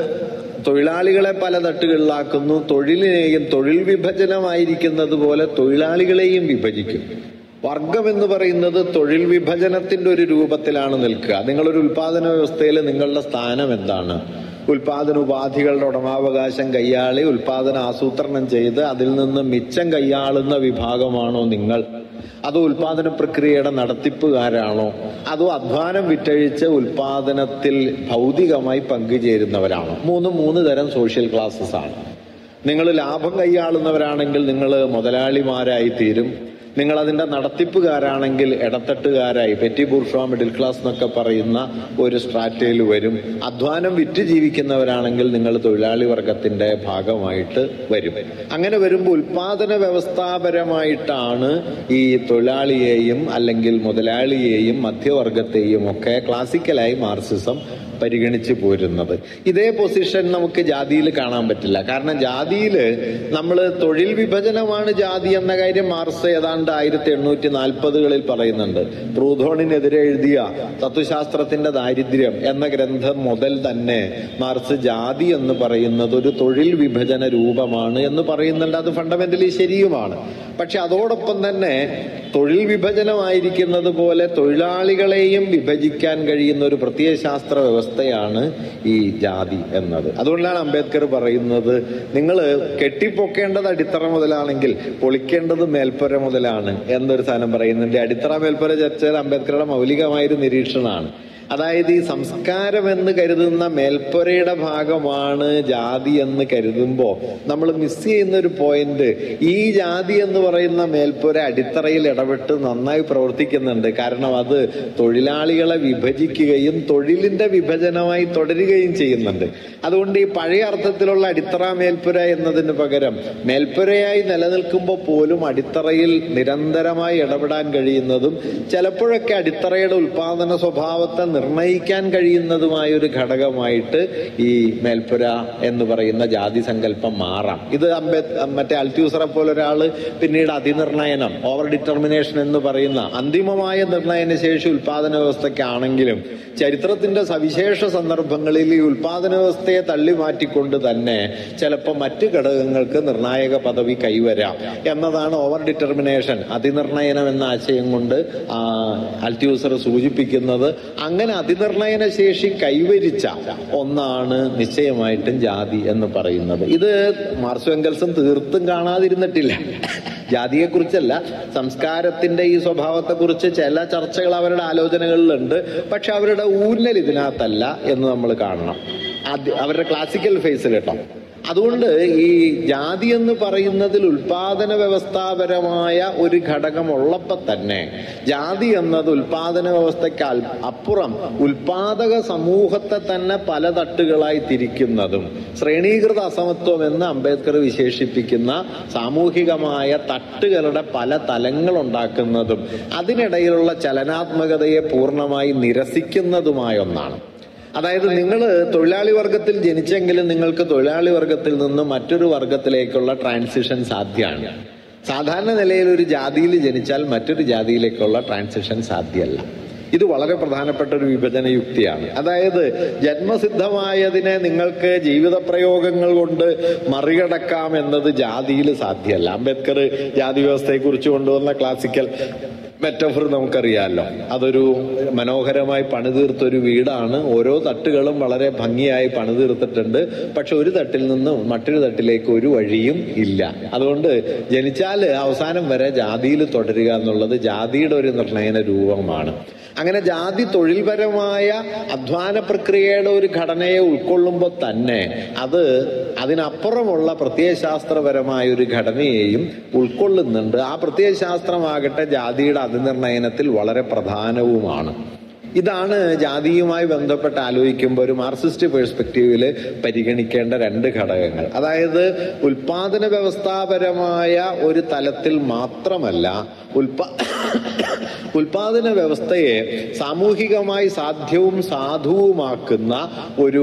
തൊഴിലാളികളെ പല തട്ടുകളിലാക്കുന്നു തൊഴിലിനെയും തൊഴിൽ വിഭജനമായിരിക്കുന്നത് പോലെ തൊഴിലാളികളെയും വിഭജിക്കും വർഗം എന്ന് പറയുന്നത് തൊഴിൽ വിഭജനത്തിന്റെ ഒരു രൂപത്തിലാണ് നിൽക്കുക നിങ്ങളൊരു ഉൽപാദന വ്യവസ്ഥയിൽ നിങ്ങളുടെ സ്ഥാനം എന്താണ് ഉൽപാദന ഉപാധികളുടെ ഉടമാവകാശം കൈയാളി ഉൽപാദനം ആസൂത്രണം ചെയ്ത് അതിൽ നിന്ന് മിച്ചം കൈയാളുന്ന വിഭാഗമാണോ നിങ്ങൾ അതോ ഉൽപാദന പ്രക്രിയയുടെ നടത്തിപ്പുകാരാണോ അതോ അധ്വാനം വിറ്റഴിച്ച് ഉൽപാദനത്തിൽ ഭൗതികമായി പങ്കുചേരുന്നവരാണോ മൂന്ന് മൂന്ന് തരം സോഷ്യൽ ക്ലാസ്സസ് ആണ് നിങ്ങൾ ലാഭം കൈയാളുന്നവരാണെങ്കിൽ നിങ്ങൾ മുതലാളിമാരായി തീരും നിങ്ങൾ അതിന്റെ നടത്തിപ്പുകാരാണെങ്കിൽ ഇടത്തട്ടുകാരായി പെറ്റി ബൂർഷ മിഡിൽ ക്ലാസ് എന്നൊക്കെ പറയുന്ന ഒരു സ്ട്രാറ്റയിൽ വരും അധ്വാനം വിറ്റ് ജീവിക്കുന്നവരാണെങ്കിൽ നിങ്ങൾ തൊഴിലാളി വർഗത്തിന്റെ ഭാഗമായിട്ട് വരും അങ്ങനെ വരുമ്പോൾ ഉൽപാദന വ്യവസ്ഥാപരമായിട്ടാണ് ഈ തൊഴിലാളിയെയും അല്ലെങ്കിൽ മുതലാളിയെയും മധ്യവർഗത്തെയും ഒക്കെ ക്ലാസിക്കലായി മാർക്സിസം പരിഗണിച്ചു പോരുന്നത് ഇതേ പൊസിഷൻ നമുക്ക് ജാതിയിൽ കാണാൻ പറ്റില്ല കാരണം ജാതിയിൽ നമ്മൾ തൊഴിൽ വിഭജനമാണ് ജാതി എന്ന കാര്യം മാർസ് ഏതാണ്ട് ആയിരത്തി എണ്ണൂറ്റി നാൽപ്പതുകളിൽ പറയുന്നുണ്ട് പ്രൂധോണിനെതിരെ എഴുതിയ തത്വശാസ്ത്രത്തിന്റെ ദാരിദ്ര്യം എന്ന ഗ്രന്ഥം മുതൽ തന്നെ മാർസ് ജാതി എന്ന് പറയുന്നത് ഒരു തൊഴിൽ വിഭജന രൂപമാണ് എന്ന് പറയുന്നുണ്ട് അത് ഫണ്ടമെന്റലി ശരിയുമാണ് പക്ഷെ അതോടൊപ്പം തന്നെ തൊഴിൽ വിഭജനമായിരിക്കുന്നത് പോലെ തൊഴിലാളികളെയും വിഭജിക്കാൻ കഴിയുന്ന ഒരു പ്രത്യയശാസ്ത്ര വ്യവസ്ഥയാണ് ഈ ജാതി എന്നത് അതുകൊണ്ടാണ് അംബേദ്കർ പറയുന്നത് നിങ്ങൾ കെട്ടിപ്പൊക്കേണ്ടത് അടിത്തറ മുതലാണെങ്കിൽ പൊളിക്കേണ്ടത് മേൽപ്പുര മുതലാണ് എന്നൊരു സാധനം പറയുന്നുണ്ട് അടിത്തറ മേൽപ്പുര ചർച്ചയിൽ അംബേദ്കറുടെ മൗലികമായൊരു നിരീക്ഷണമാണ് അതായത് ഈ സംസ്കാരം എന്ന് കരുതുന്ന മേൽപ്പുരയുടെ ഭാഗമാണ് ജാതി എന്ന് കരുതുമ്പോൾ നമ്മൾ മിസ് ചെയ്യുന്ന ഒരു പോയിന്റ് ഈ ജാതി എന്ന് പറയുന്ന മേൽപ്പുര അടിത്തറയിൽ ഇടപെട്ട് നന്നായി പ്രവർത്തിക്കുന്നുണ്ട് കാരണം അത് തൊഴിലാളികളെ വിഭജിക്കുകയും തൊഴിലിന്റെ വിഭജനമായി തുടരുകയും ചെയ്യുന്നുണ്ട് അതുകൊണ്ട് ഈ പഴയ അർത്ഥത്തിലുള്ള അടിത്തറ മേൽപ്പുര എന്നതിന് പകരം മേൽപ്പുരയായി നിലനിൽക്കുമ്പോൾ പോലും അടിത്തറയിൽ നിരന്തരമായി ഇടപെടാൻ കഴിയുന്നതും ചിലപ്പോഴൊക്കെ അടിത്തറയുടെ ഉൽപാദന സ്വഭാവത്തെ നിർണയിക്കാൻ കഴിയുന്നതുമായ ഒരു ഘടകമായിട്ട് ഈ മേൽപ്പുര എന്ന് പറയുന്ന ജാതി സങ്കല്പം മാറാം ഇത് അംബേദ് മറ്റേ അൽത്യൂസറെ പോലെ ഒരാള് പിന്നീട് അതിനിർണയനം ഓവർ ഡിറ്റർമിനേഷൻ എന്ന് പറയുന്ന അന്തിമമായ നിർണയന ശേഷി ഉൽപാദന വ്യവസ്ഥയ്ക്കാണെങ്കിലും ചരിത്രത്തിന്റെ സവിശേഷ സന്ദർഭങ്ങളിൽ ഈ ഉൽപാദന വ്യവസ്ഥയെ തള്ളി മാറ്റിക്കൊണ്ട് തന്നെ ചിലപ്പോൾ മറ്റ് ഘടകങ്ങൾക്ക് നിർണായക പദവി കൈവരാം എന്നതാണ് ഓവർ ഡിറ്റർമിനേഷൻ അതിനിർണയനം എന്ന ആശയം കൊണ്ട് ആ, അൽത്യൂസർ സൂചിപ്പിക്കുന്നത് അങ്ങനെ അതിനിർണയന ശേഷി കൈവരിച്ച ഒന്നാണ് നിശ്ചയമായിട്ടും ജാതി എന്ന് പറയുന്നത് ഇത് മാർസ് വെങ്കൽസും തീർത്തും കാണാതിരുന്നിട്ടില്ല ജാതിയെക്കുറിച്ചല്ല സംസ്കാരത്തിന്റെ ഈ സ്വഭാവത്തെക്കുറിച്ച് ചില ചർച്ചകൾ അവരുടെ ആലോചനകളിലുണ്ട് പക്ഷെ അവരുടെ ഊന്നൽ ഇതിനകത്തല്ല എന്ന് നമ്മൾ കാണണം ആദ്യ- അവരുടെ ക്ലാസിക്കൽ ഫേസിൽ കേട്ടോ അതുകൊണ്ട് ഈ ജാതി എന്ന് പറയുന്നതിൽ ഉൽപാദന വ്യവസ്ഥാപരമായ ഒരു ഘടകം ഉള്ളപ്പോൾ തന്നെ ജാതി എന്നത് ഉൽപാദന വ്യവസ്ഥയ്ക്ക് അൽ- അപ്പുറം ഉൽപാദക സമൂഹത്തെ തന്നെ പല തട്ടുകളായി തിരിക്കുന്നതും ശ്രേണീകൃത അസമത്വം എന്ന് അംബേദ്കർ വിശേഷിപ്പിക്കുന്ന സാമൂഹികമായ തട്ടുകളുടെ പല തലങ്ങൾ ഉണ്ടാക്കുന്നതും അതിനിടയിലുള്ള ചലനാത്മകതയെ പൂർണ്ണമായി നിരസിക്കുന്നതുമായ ഒന്നാണ് അതായത് നിങ്ങൾ തൊഴിലാളി വർഗത്തിൽ ജനിച്ചെങ്കിലും നിങ്ങൾക്ക് തൊഴിലാളി വർഗത്തിൽ നിന്ന് മറ്റൊരു വർഗത്തിലേക്കുള്ള ട്രാൻസിഷൻ സാധ്യമാണ് സാധാരണ നിലയിൽ ഒരു ജാതിയിൽ ജനിച്ചാൽ മറ്റൊരു ജാതിയിലേക്കുള്ള ട്രാൻസിഷൻ സാധ്യമല്ല ഇത് വളരെ പ്രധാനപ്പെട്ട ഒരു വിഭജന യുക്തിയാണ് അതായത് ജന്മസിദ്ധമായതിനെ നിങ്ങൾക്ക് ജീവിത പ്രയോഗങ്ങൾ കൊണ്ട് മറികടക്കാം എന്നത് ജാതിയിൽ സാധ്യമല്ല അംബേദ്കർ ജാതി വ്യവസ്ഥയെ കുറിച്ച് കൊണ്ടുവന്ന ക്ലാസിക്കൽ മെറ്റഫർ നമുക്കറിയാമല്ലോ അതൊരു മനോഹരമായി പണിതീർത്ത ഒരു വീടാണ് ഓരോ തട്ടുകളും വളരെ ഭംഗിയായി പണിതീർത്തിട്ടുണ്ട് പക്ഷെ ഒരു തട്ടിൽ നിന്ന് മറ്റൊരു തട്ടിലേക്ക് ഒരു വഴിയും ഇല്ല അതുകൊണ്ട് ജനിച്ചാൽ അവസാനം വരെ ജാതിയിൽ തുടരുക എന്നുള്ളത് ജാതിയുടെ ഒരു നിർണയന രൂപമാണ് അങ്ങനെ ജാതി തൊഴിൽപരമായ അധ്വാന പ്രക്രിയയുടെ ഒരു ഘടനയെ ഉൾക്കൊള്ളുമ്പോൾ തന്നെ അത് അതിനപ്പുറമുള്ള പ്രത്യയശാസ്ത്രപരമായ ഒരു ഘടനയെയും ഉൾക്കൊള്ളുന്നുണ്ട് ആ പ്രത്യയശാസ്ത്രമാകട്ടെ ജാതിയുടെ അതിനിർണയനത്തിൽ വളരെ പ്രധാനവുമാണ് ഇതാണ് ജാതിയുമായി ബന്ധപ്പെട്ട് ആലോചിക്കുമ്പോൾ ഒരു മാർക്സിസ്റ്റ് പേഴ്സ്പെക്റ്റീവിൽ പരിഗണിക്കേണ്ട രണ്ട് ഘടകങ്ങൾ അതായത് ഉൽപാദന വ്യവസ്ഥാപരമായ ഒരു തലത്തിൽ മാത്രമല്ല ഉൽപാ ഉൽപാദന വ്യവസ്ഥയെ സാമൂഹികമായി സാധ്യവും സാധുവുമാക്കുന്ന ഒരു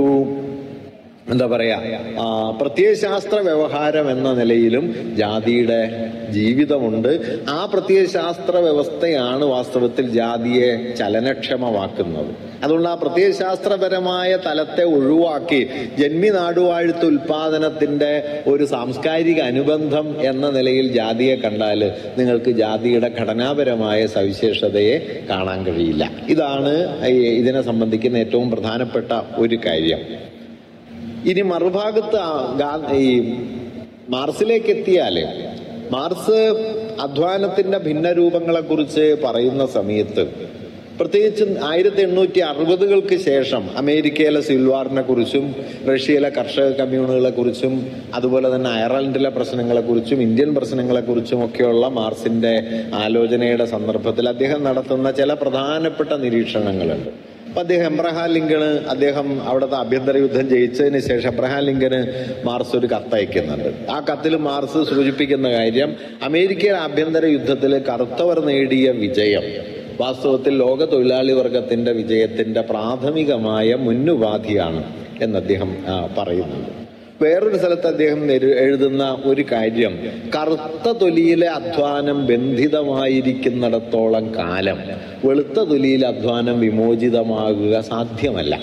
എന്താ പറയാ ആ, പ്രത്യയശാസ്ത്ര വ്യവഹാരം എന്ന നിലയിലും ജാതിയുടെ ജീവിതമുണ്ട് ആ പ്രത്യയശാസ്ത്ര വ്യവസ്ഥയാണ് വാസ്തവത്തിൽ ജാതിയെ ചലനക്ഷമമാക്കുന്നത് അതുകൊണ്ട് ആ പ്രത്യയശാസ്ത്രപരമായ തലത്തെ ഒഴിവാക്കി ജന്മി നാടുവാഴ്ത്ത് ഉൽപാദനത്തിന്റെ ഒരു സാംസ്കാരിക അനുബന്ധം എന്ന നിലയിൽ ജാതിയെ കണ്ടാൽ നിങ്ങൾക്ക് ജാതിയുടെ ഘടനാപരമായ സവിശേഷതയെ കാണാൻ കഴിയില്ല ഇതാണ് ഈ ഇതിനെ സംബന്ധിക്കുന്ന ഏറ്റവും പ്രധാനപ്പെട്ട ഒരു കാര്യം ഇനി മറുഭാഗത്ത് ആ ഗാ- ഈ മാർസിലേക്ക് എത്തിയാല് മാർസ് അധ്വാനത്തിന്റെ ഭിന്ന രൂപങ്ങളെ കുറിച്ച് പറയുന്ന സമയത്ത് പ്രത്യേകിച്ച് ആയിരത്തി എണ്ണൂറ്റി അറുപതുകൾക്ക് ശേഷം അമേരിക്കയിലെ സിൽവാറിനെ കുറിച്ചും റഷ്യയിലെ കർഷക കമ്മ്യൂണുകളെ കുറിച്ചും അതുപോലെ തന്നെ അയർലൻഡിലെ പ്രശ്നങ്ങളെ കുറിച്ചും ഇന്ത്യൻ പ്രശ്നങ്ങളെ കുറിച്ചും ഒക്കെയുള്ള മാർസിന്റെ ആലോചനയുടെ സന്ദർഭത്തിൽ അദ്ദേഹം നടത്തുന്ന ചില പ്രധാനപ്പെട്ട നിരീക്ഷണങ്ങളുണ്ട് അപ്പൊ അദ്ദേഹം എബ്രഹാം ലിങ്കണ് അദ്ദേഹം അവിടുത്തെ ആഭ്യന്തര യുദ്ധം ജയിച്ചതിന് ശേഷം എബ്രഹാം ലിങ്കന് മാർസ് ഒരു കത്തയക്കുന്നുണ്ട് ആ കത്തിൽ മാർസ് സൂചിപ്പിക്കുന്ന കാര്യം അമേരിക്കൻ ആഭ്യന്തര യുദ്ധത്തിൽ കറുത്തവർ നേടിയ വിജയം വാസ്തവത്തിൽ ലോക തൊഴിലാളി വർഗത്തിന്റെ വിജയത്തിന്റെ പ്രാഥമികമായ മുന്നുപാധിയാണ് എന്ന് അദ്ദേഹം ആ, പറയുന്നുണ്ട് വേറൊരു സ്ഥലത്ത് അദ്ദേഹം നിരു- എഴുതുന്ന ഒരു കാര്യം കറുത്ത തൊലിയിലെ അധ്വാനം ബന്ധിതമായിരിക്കുന്നിടത്തോളം കാലം വെളുത്ത തൊലിയിലെ അധ്വാനം വിമോചിതമാകുക സാധ്യമല്ല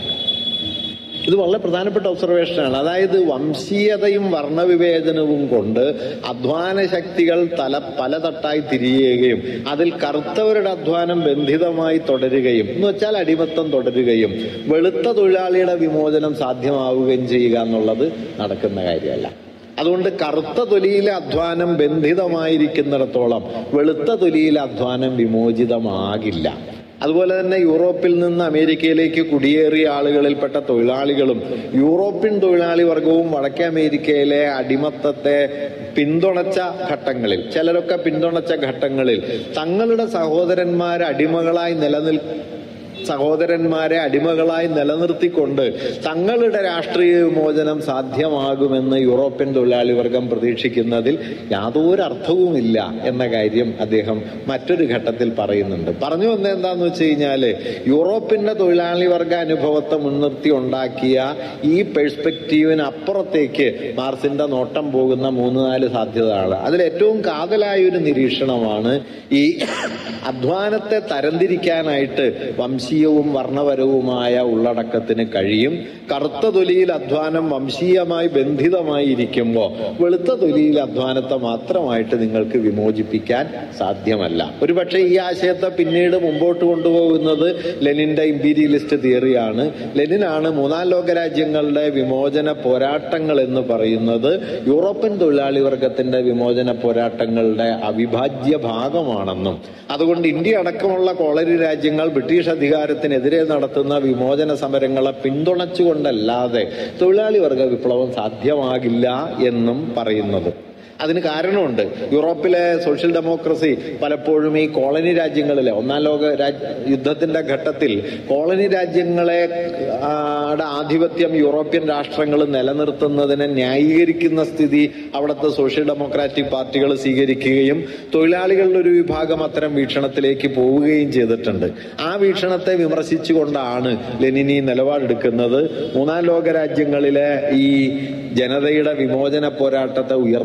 ഇത് വളരെ പ്രധാനപ്പെട്ട ഒബ്സർവേഷനാണ് അതായത് വംശീയതയും വർണ്ണവിവേചനവും കൊണ്ട് അധ്വാന ശക്തികൾ തല പലതട്ടായി തിരിയുകയും അതിൽ കറുത്തവരുടെ അധ്വാനം ബന്ധിതമായി തുടരുകയും എന്ന് വെച്ചാൽ അടിമത്തം തുടരുകയും വെളുത്ത തൊഴിലാളിയുടെ വിമോചനം സാധ്യമാവുകയും ചെയ്യുക എന്നുള്ളത് നടക്കുന്ന കാര്യമല്ല അതുകൊണ്ട് കറുത്ത തൊലിയിലെ അധ്വാനം ബന്ധിതമായിരിക്കുന്നിടത്തോളം വെളുത്ത തൊലിയിലെ അധ്വാനം വിമോചിതമാകില്ല അതുപോലെ തന്നെ യൂറോപ്പിൽ നിന്ന് അമേരിക്കയിലേക്ക് കുടിയേറിയ ആളുകളിൽപ്പെട്ട തൊഴിലാളികളും യൂറോപ്യൻ തൊഴിലാളി വർഗവും വടക്കേ അമേരിക്കയിലെ അടിമത്തത്തെ പിന്തുണച്ച ഘട്ടങ്ങളിൽ ചിലരൊക്കെ പിന്തുണച്ച ഘട്ടങ്ങളിൽ തങ്ങളുടെ സഹോദരന്മാരെ അടിമകളായി നിലനിൽ സഹോദരന്മാരെ അടിമകളായി നിലനിർത്തിക്കൊണ്ട് തങ്ങളുടെ രാഷ്ട്രീയ വിമോചനം സാധ്യമാകുമെന്ന് യൂറോപ്യൻ തൊഴിലാളി വർഗം പ്രതീക്ഷിക്കുന്നതിൽ യാതൊരു അർത്ഥവുമില്ല എന്ന കാര്യം അദ്ദേഹം മറ്റൊരു ഘട്ടത്തിൽ പറയുന്നുണ്ട് പറഞ്ഞു വന്നത് എന്താന്ന് വെച്ച് കഴിഞ്ഞാല് യൂറോപ്പിന്റെ തൊഴിലാളി വർഗ അനുഭവത്തെ മുൻനിർത്തി ഉണ്ടാക്കിയ ഈ പെർസ്പെക്റ്റീവിന് അപ്പുറത്തേക്ക് മാർസിന്റെ നോട്ടം പോകുന്ന മൂന്ന് നാല് സാധ്യതകൾ അതിൽ ഏറ്റവും കാതലായ ഒരു നിരീക്ഷണമാണ് ഈ അധ്വാനത്തെ തരംതിരിക്കാനായിട്ട് വംശീയവും വർണ്ണപരവുമായ ഉള്ളടക്കത്തിന് കഴിയും കറുത്ത തൊലിയിൽ അധ്വാനം വംശീയമായി ബന്ധിതമായി ഇരിക്കുമ്പോൾ വെളുത്ത തൊലിയിൽ അധ്വാനത്തെ മാത്രമായിട്ട് നിങ്ങൾക്ക് വിമോചിപ്പിക്കാൻ സാധ്യമല്ല ഒരുപക്ഷെ ഈ ആശയത്തെ പിന്നീട് മുമ്പോട്ട് കൊണ്ടുപോകുന്നത് ലെനിന്റെ ഇമ്പീരിയലിസ്റ്റ് തിയറിയാണ് ലെനിനാണ് മൂന്നാം ലോക രാജ്യങ്ങളുടെ വിമോചന പോരാട്ടങ്ങൾ എന്ന് പറയുന്നത് യൂറോപ്യൻ തൊഴിലാളി വർഗത്തിന്റെ വിമോചന പോരാട്ടങ്ങളുടെ അവിഭാജ്യ ഭാഗമാണെന്നും അതുകൊണ്ട് ഇന്ത്യ അടക്കമുള്ള കോളനി രാജ്യങ്ങൾ ബ്രിട്ടീഷ് അധികാരത്തിനെതിരെ നടത്തുന്ന വിമോചന സമരങ്ങളെ പിന്തുണച്ചുകൊണ്ടല്ലാതെ തൊഴിലാളി വർഗ വിപ്ലവം സാധ്യമാകില്ല എന്നും പറയുന്നത് അതിന് കാരണമുണ്ട് യൂറോപ്പിലെ സോഷ്യൽ ഡെമോക്രസി പലപ്പോഴും ഈ കോളനി രാജ്യങ്ങളിലെ ഒന്നാം ലോക രാജ് യുദ്ധത്തിന്റെ ഘട്ടത്തിൽ കോളനി രാജ്യങ്ങളെ ആ, ടെ ആധിപത്യം യൂറോപ്യൻ രാഷ്ട്രങ്ങൾ നിലനിർത്തുന്നതിനെ ന്യായീകരിക്കുന്ന സ്ഥിതി അവിടുത്തെ സോഷ്യൽ ഡെമോക്രാറ്റിക് പാർട്ടികൾ സ്വീകരിക്കുകയും തൊഴിലാളികളുടെ ഒരു വിഭാഗം അത്തരം വീക്ഷണത്തിലേക്ക് പോവുകയും ചെയ്തിട്ടുണ്ട് ആ വീക്ഷണത്തെ വിമർശിച്ചുകൊണ്ടാണ് ലെനിനി നിലപാടെടുക്കുന്നത് മൂന്നാം ലോക രാജ്യങ്ങളിലെ ഈ ജനതയുടെ വിമോചന പോരാട്ടത്തെ ഉയർത്തിപ്പിടിച്ച്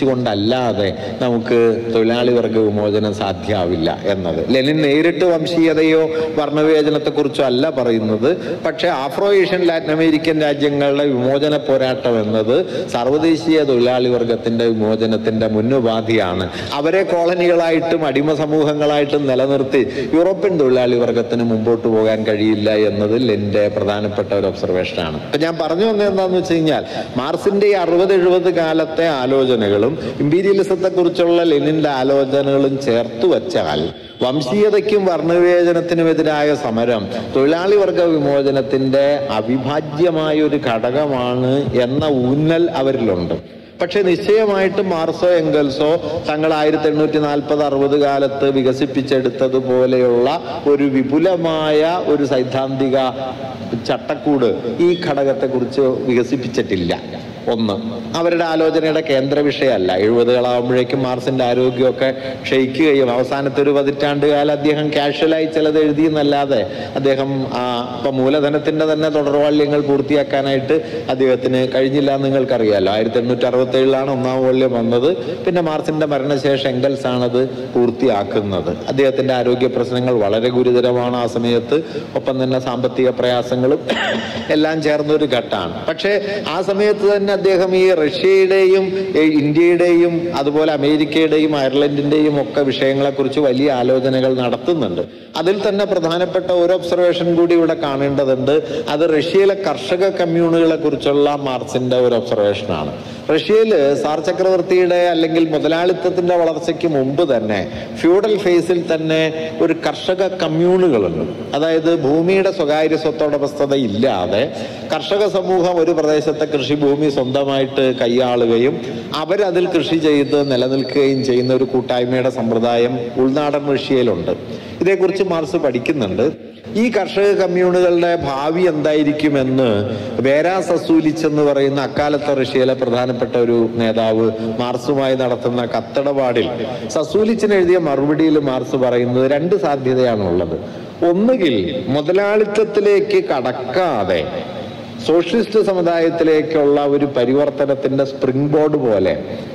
ശ്രമിച്ചുകൊണ്ടല്ലാതെ നമുക്ക് തൊഴിലാളി വർഗ വിമോചനം സാധ്യമാവില്ല എന്നത് ലെനിൻ നേരിട്ട് വംശീയതയോ വർണ്ണവിവേചനത്തെക്കുറിച്ചോ അല്ല പറയുന്നത് പക്ഷേ ആഫ്രോ ഏഷ്യൻ ലാറ്റിൻ അമേരിക്കൻ രാജ്യങ്ങളുടെ വിമോചന പോരാട്ടം എന്നത് സർവ്വദേശീയ തൊഴിലാളി വർഗത്തിന്റെ വിമോചനത്തിന്റെ മുന്നുപാധിയാണ് അവരെ കോളനികളായിട്ടും അടിമ സമൂഹങ്ങളായിട്ടും നിലനിർത്തി യൂറോപ്യൻ തൊഴിലാളി വർഗത്തിന് മുമ്പോട്ട് പോകാൻ കഴിയില്ല എന്നത് ലെന്റെ പ്രധാനപ്പെട്ട ഒരു ഒബ്സർവേഷനാണ് അപ്പൊ ഞാൻ പറഞ്ഞു വന്നത് എന്താന്ന് വെച്ച് കഴിഞ്ഞാൽ മാർസിന്റെ ഈ അറുപത് എഴുപത് കാലത്തെ ആലോചനകളും ഇമ്പീരിയലിസത്തെ കുറിച്ചുള്ള ലെനിന്റെ ആലോചനകളും ചേർത്ത് വെച്ചാൽ വംശീയതയ്ക്കും വർണ്ണവിവേചനത്തിനുമെതിരായ സമരം തൊഴിലാളി വർഗ വിമോചനത്തിന്റെ അവിഭാജ്യമായ ഒരു ഘടകമാണ് എന്ന ഊന്നൽ അവരിലുണ്ട് പക്ഷെ നിശ്ചയമായിട്ടും മാർസോ എങ്കൽസോ തങ്ങൾ ആയിരത്തി എണ്ണൂറ്റി നാൽപ്പത് അറുപത് കാലത്ത് വികസിപ്പിച്ചെടുത്തതുപോലെയുള്ള ഒരു വിപുലമായ ഒരു സൈദ്ധാന്തിക ചട്ടക്കൂട് ഈ ഘടകത്തെക്കുറിച്ച് വികസിപ്പിച്ചിട്ടില്ല ഒന്ന് അവരുടെ ആലോചനയുടെ കേന്ദ്ര വിഷയമല്ല എഴുപതുകളാകുമ്പോഴേക്കും മാർസിന്റെ ആരോഗ്യമൊക്കെ ക്ഷയിക്കുകയും അവസാനത്തെ ഒരു പതിറ്റാണ്ട് കാലം അദ്ദേഹം കാഷ്വലായി ചിലത് എഴുതിയെന്നല്ലാതെ അദ്ദേഹം ആ, ഇപ്പൊ മൂലധനത്തിന്റെ തന്നെ തുടർവാള്യങ്ങൾ പൂർത്തിയാക്കാനായിട്ട് അദ്ദേഹത്തിന് കഴിഞ്ഞില്ല എന്ന് നിങ്ങൾക്കറിയാലോ ആയിരത്തി എണ്ണൂറ്റി അറുപത്തി ഏഴിലാണ് ഒന്നാം വാള്യം വന്നത് പിന്നെ മാർസിന്റെ മരണശേഷം എങ്കൽസ് ആണത് പൂർത്തിയാക്കുന്നത് അദ്ദേഹത്തിന്റെ ആരോഗ്യ പ്രശ്നങ്ങൾ വളരെ ഗുരുതരമാണ് ആ സമയത്ത് ഒപ്പം തന്നെ സാമ്പത്തിക പ്രയാസങ്ങളും എല്ലാം ചേർന്ന ഒരു ഘട്ടമാണ് പക്ഷേ ആ സമയത്ത് തന്നെ അദ്ദേഹം ഈ റഷ്യയുടെയും ഈ ഇന്ത്യയുടെയും അതുപോലെ അമേരിക്കയുടെയും അയർലൻഡിന്റെയും ഒക്കെ വിഷയങ്ങളെക്കുറിച്ച് വലിയ ആലോചനകൾ നടത്തുന്നുണ്ട് അതിൽ തന്നെ പ്രധാനപ്പെട്ട ഒരു ഒബ്സർവേഷൻ കൂടി ഇവിടെ കാണേണ്ടതുണ്ട് അത് റഷ്യയിലെ കർഷക കമ്മ്യൂണുകളെ കുറിച്ചുള്ള മാർക്സിന്റെ ഒരു ഒബ്സർവേഷനാണ് റഷ്യയിൽ സാർ ചക്രവർത്തിയുടെ അല്ലെങ്കിൽ മുതലാളിത്തത്തിന്റെ വളർച്ചയ്ക്ക് മുമ്പ് തന്നെ ഫ്യൂഡൽ ഫേസിൽ തന്നെ ഒരു കർഷക കമ്മ്യൂണുകളുണ്ട് അതായത് ഭൂമിയുടെ സ്വകാര്യ സ്വത്തോടമസ്ഥത ഇല്ലാതെ കർഷക സമൂഹം ഒരു പ്രദേശത്തെ കൃഷിഭൂമി സ്വന്തമായിട്ട് കൈയാളുകയും അവരതിൽ കൃഷി ചെയ്ത് നിലനിൽക്കുകയും ചെയ്യുന്ന ഒരു കൂട്ടായ്മയുടെ സമ്പ്രദായം ഉൾനാടൻ റഷ്യയിലുണ്ട് ഇതേക്കുറിച്ച് മാർസ് പഠിക്കുന്നുണ്ട് ഈ കർഷക കമ്മ്യൂണുകളുടെ ഭാവി എന്തായിരിക്കുമെന്ന് വേരാ സസൂലിച്ച് എന്ന് പറയുന്ന അക്കാലത്തെ റഷ്യയിലെ പ്രധാനപ്പെട്ട ഒരു നേതാവ് മാർസുമായി നടത്തുന്ന കത്തടപാടിൽ സസൂലിച്ചിന് എഴുതിയ മറുപടിയിൽ മാർസ് പറയുന്നത് രണ്ട് സാധ്യതയാണുള്ളത് ഒന്നുകിൽ മുതലാളിത്തത്തിലേക്ക് കടക്കാതെ സോഷ്യലിസ്റ്റ് സമുദായത്തിലേക്കുള്ള ഒരു പരിവർത്തനത്തിന്റെ സ്പ്രിംഗ് ബോർഡ് പോലെ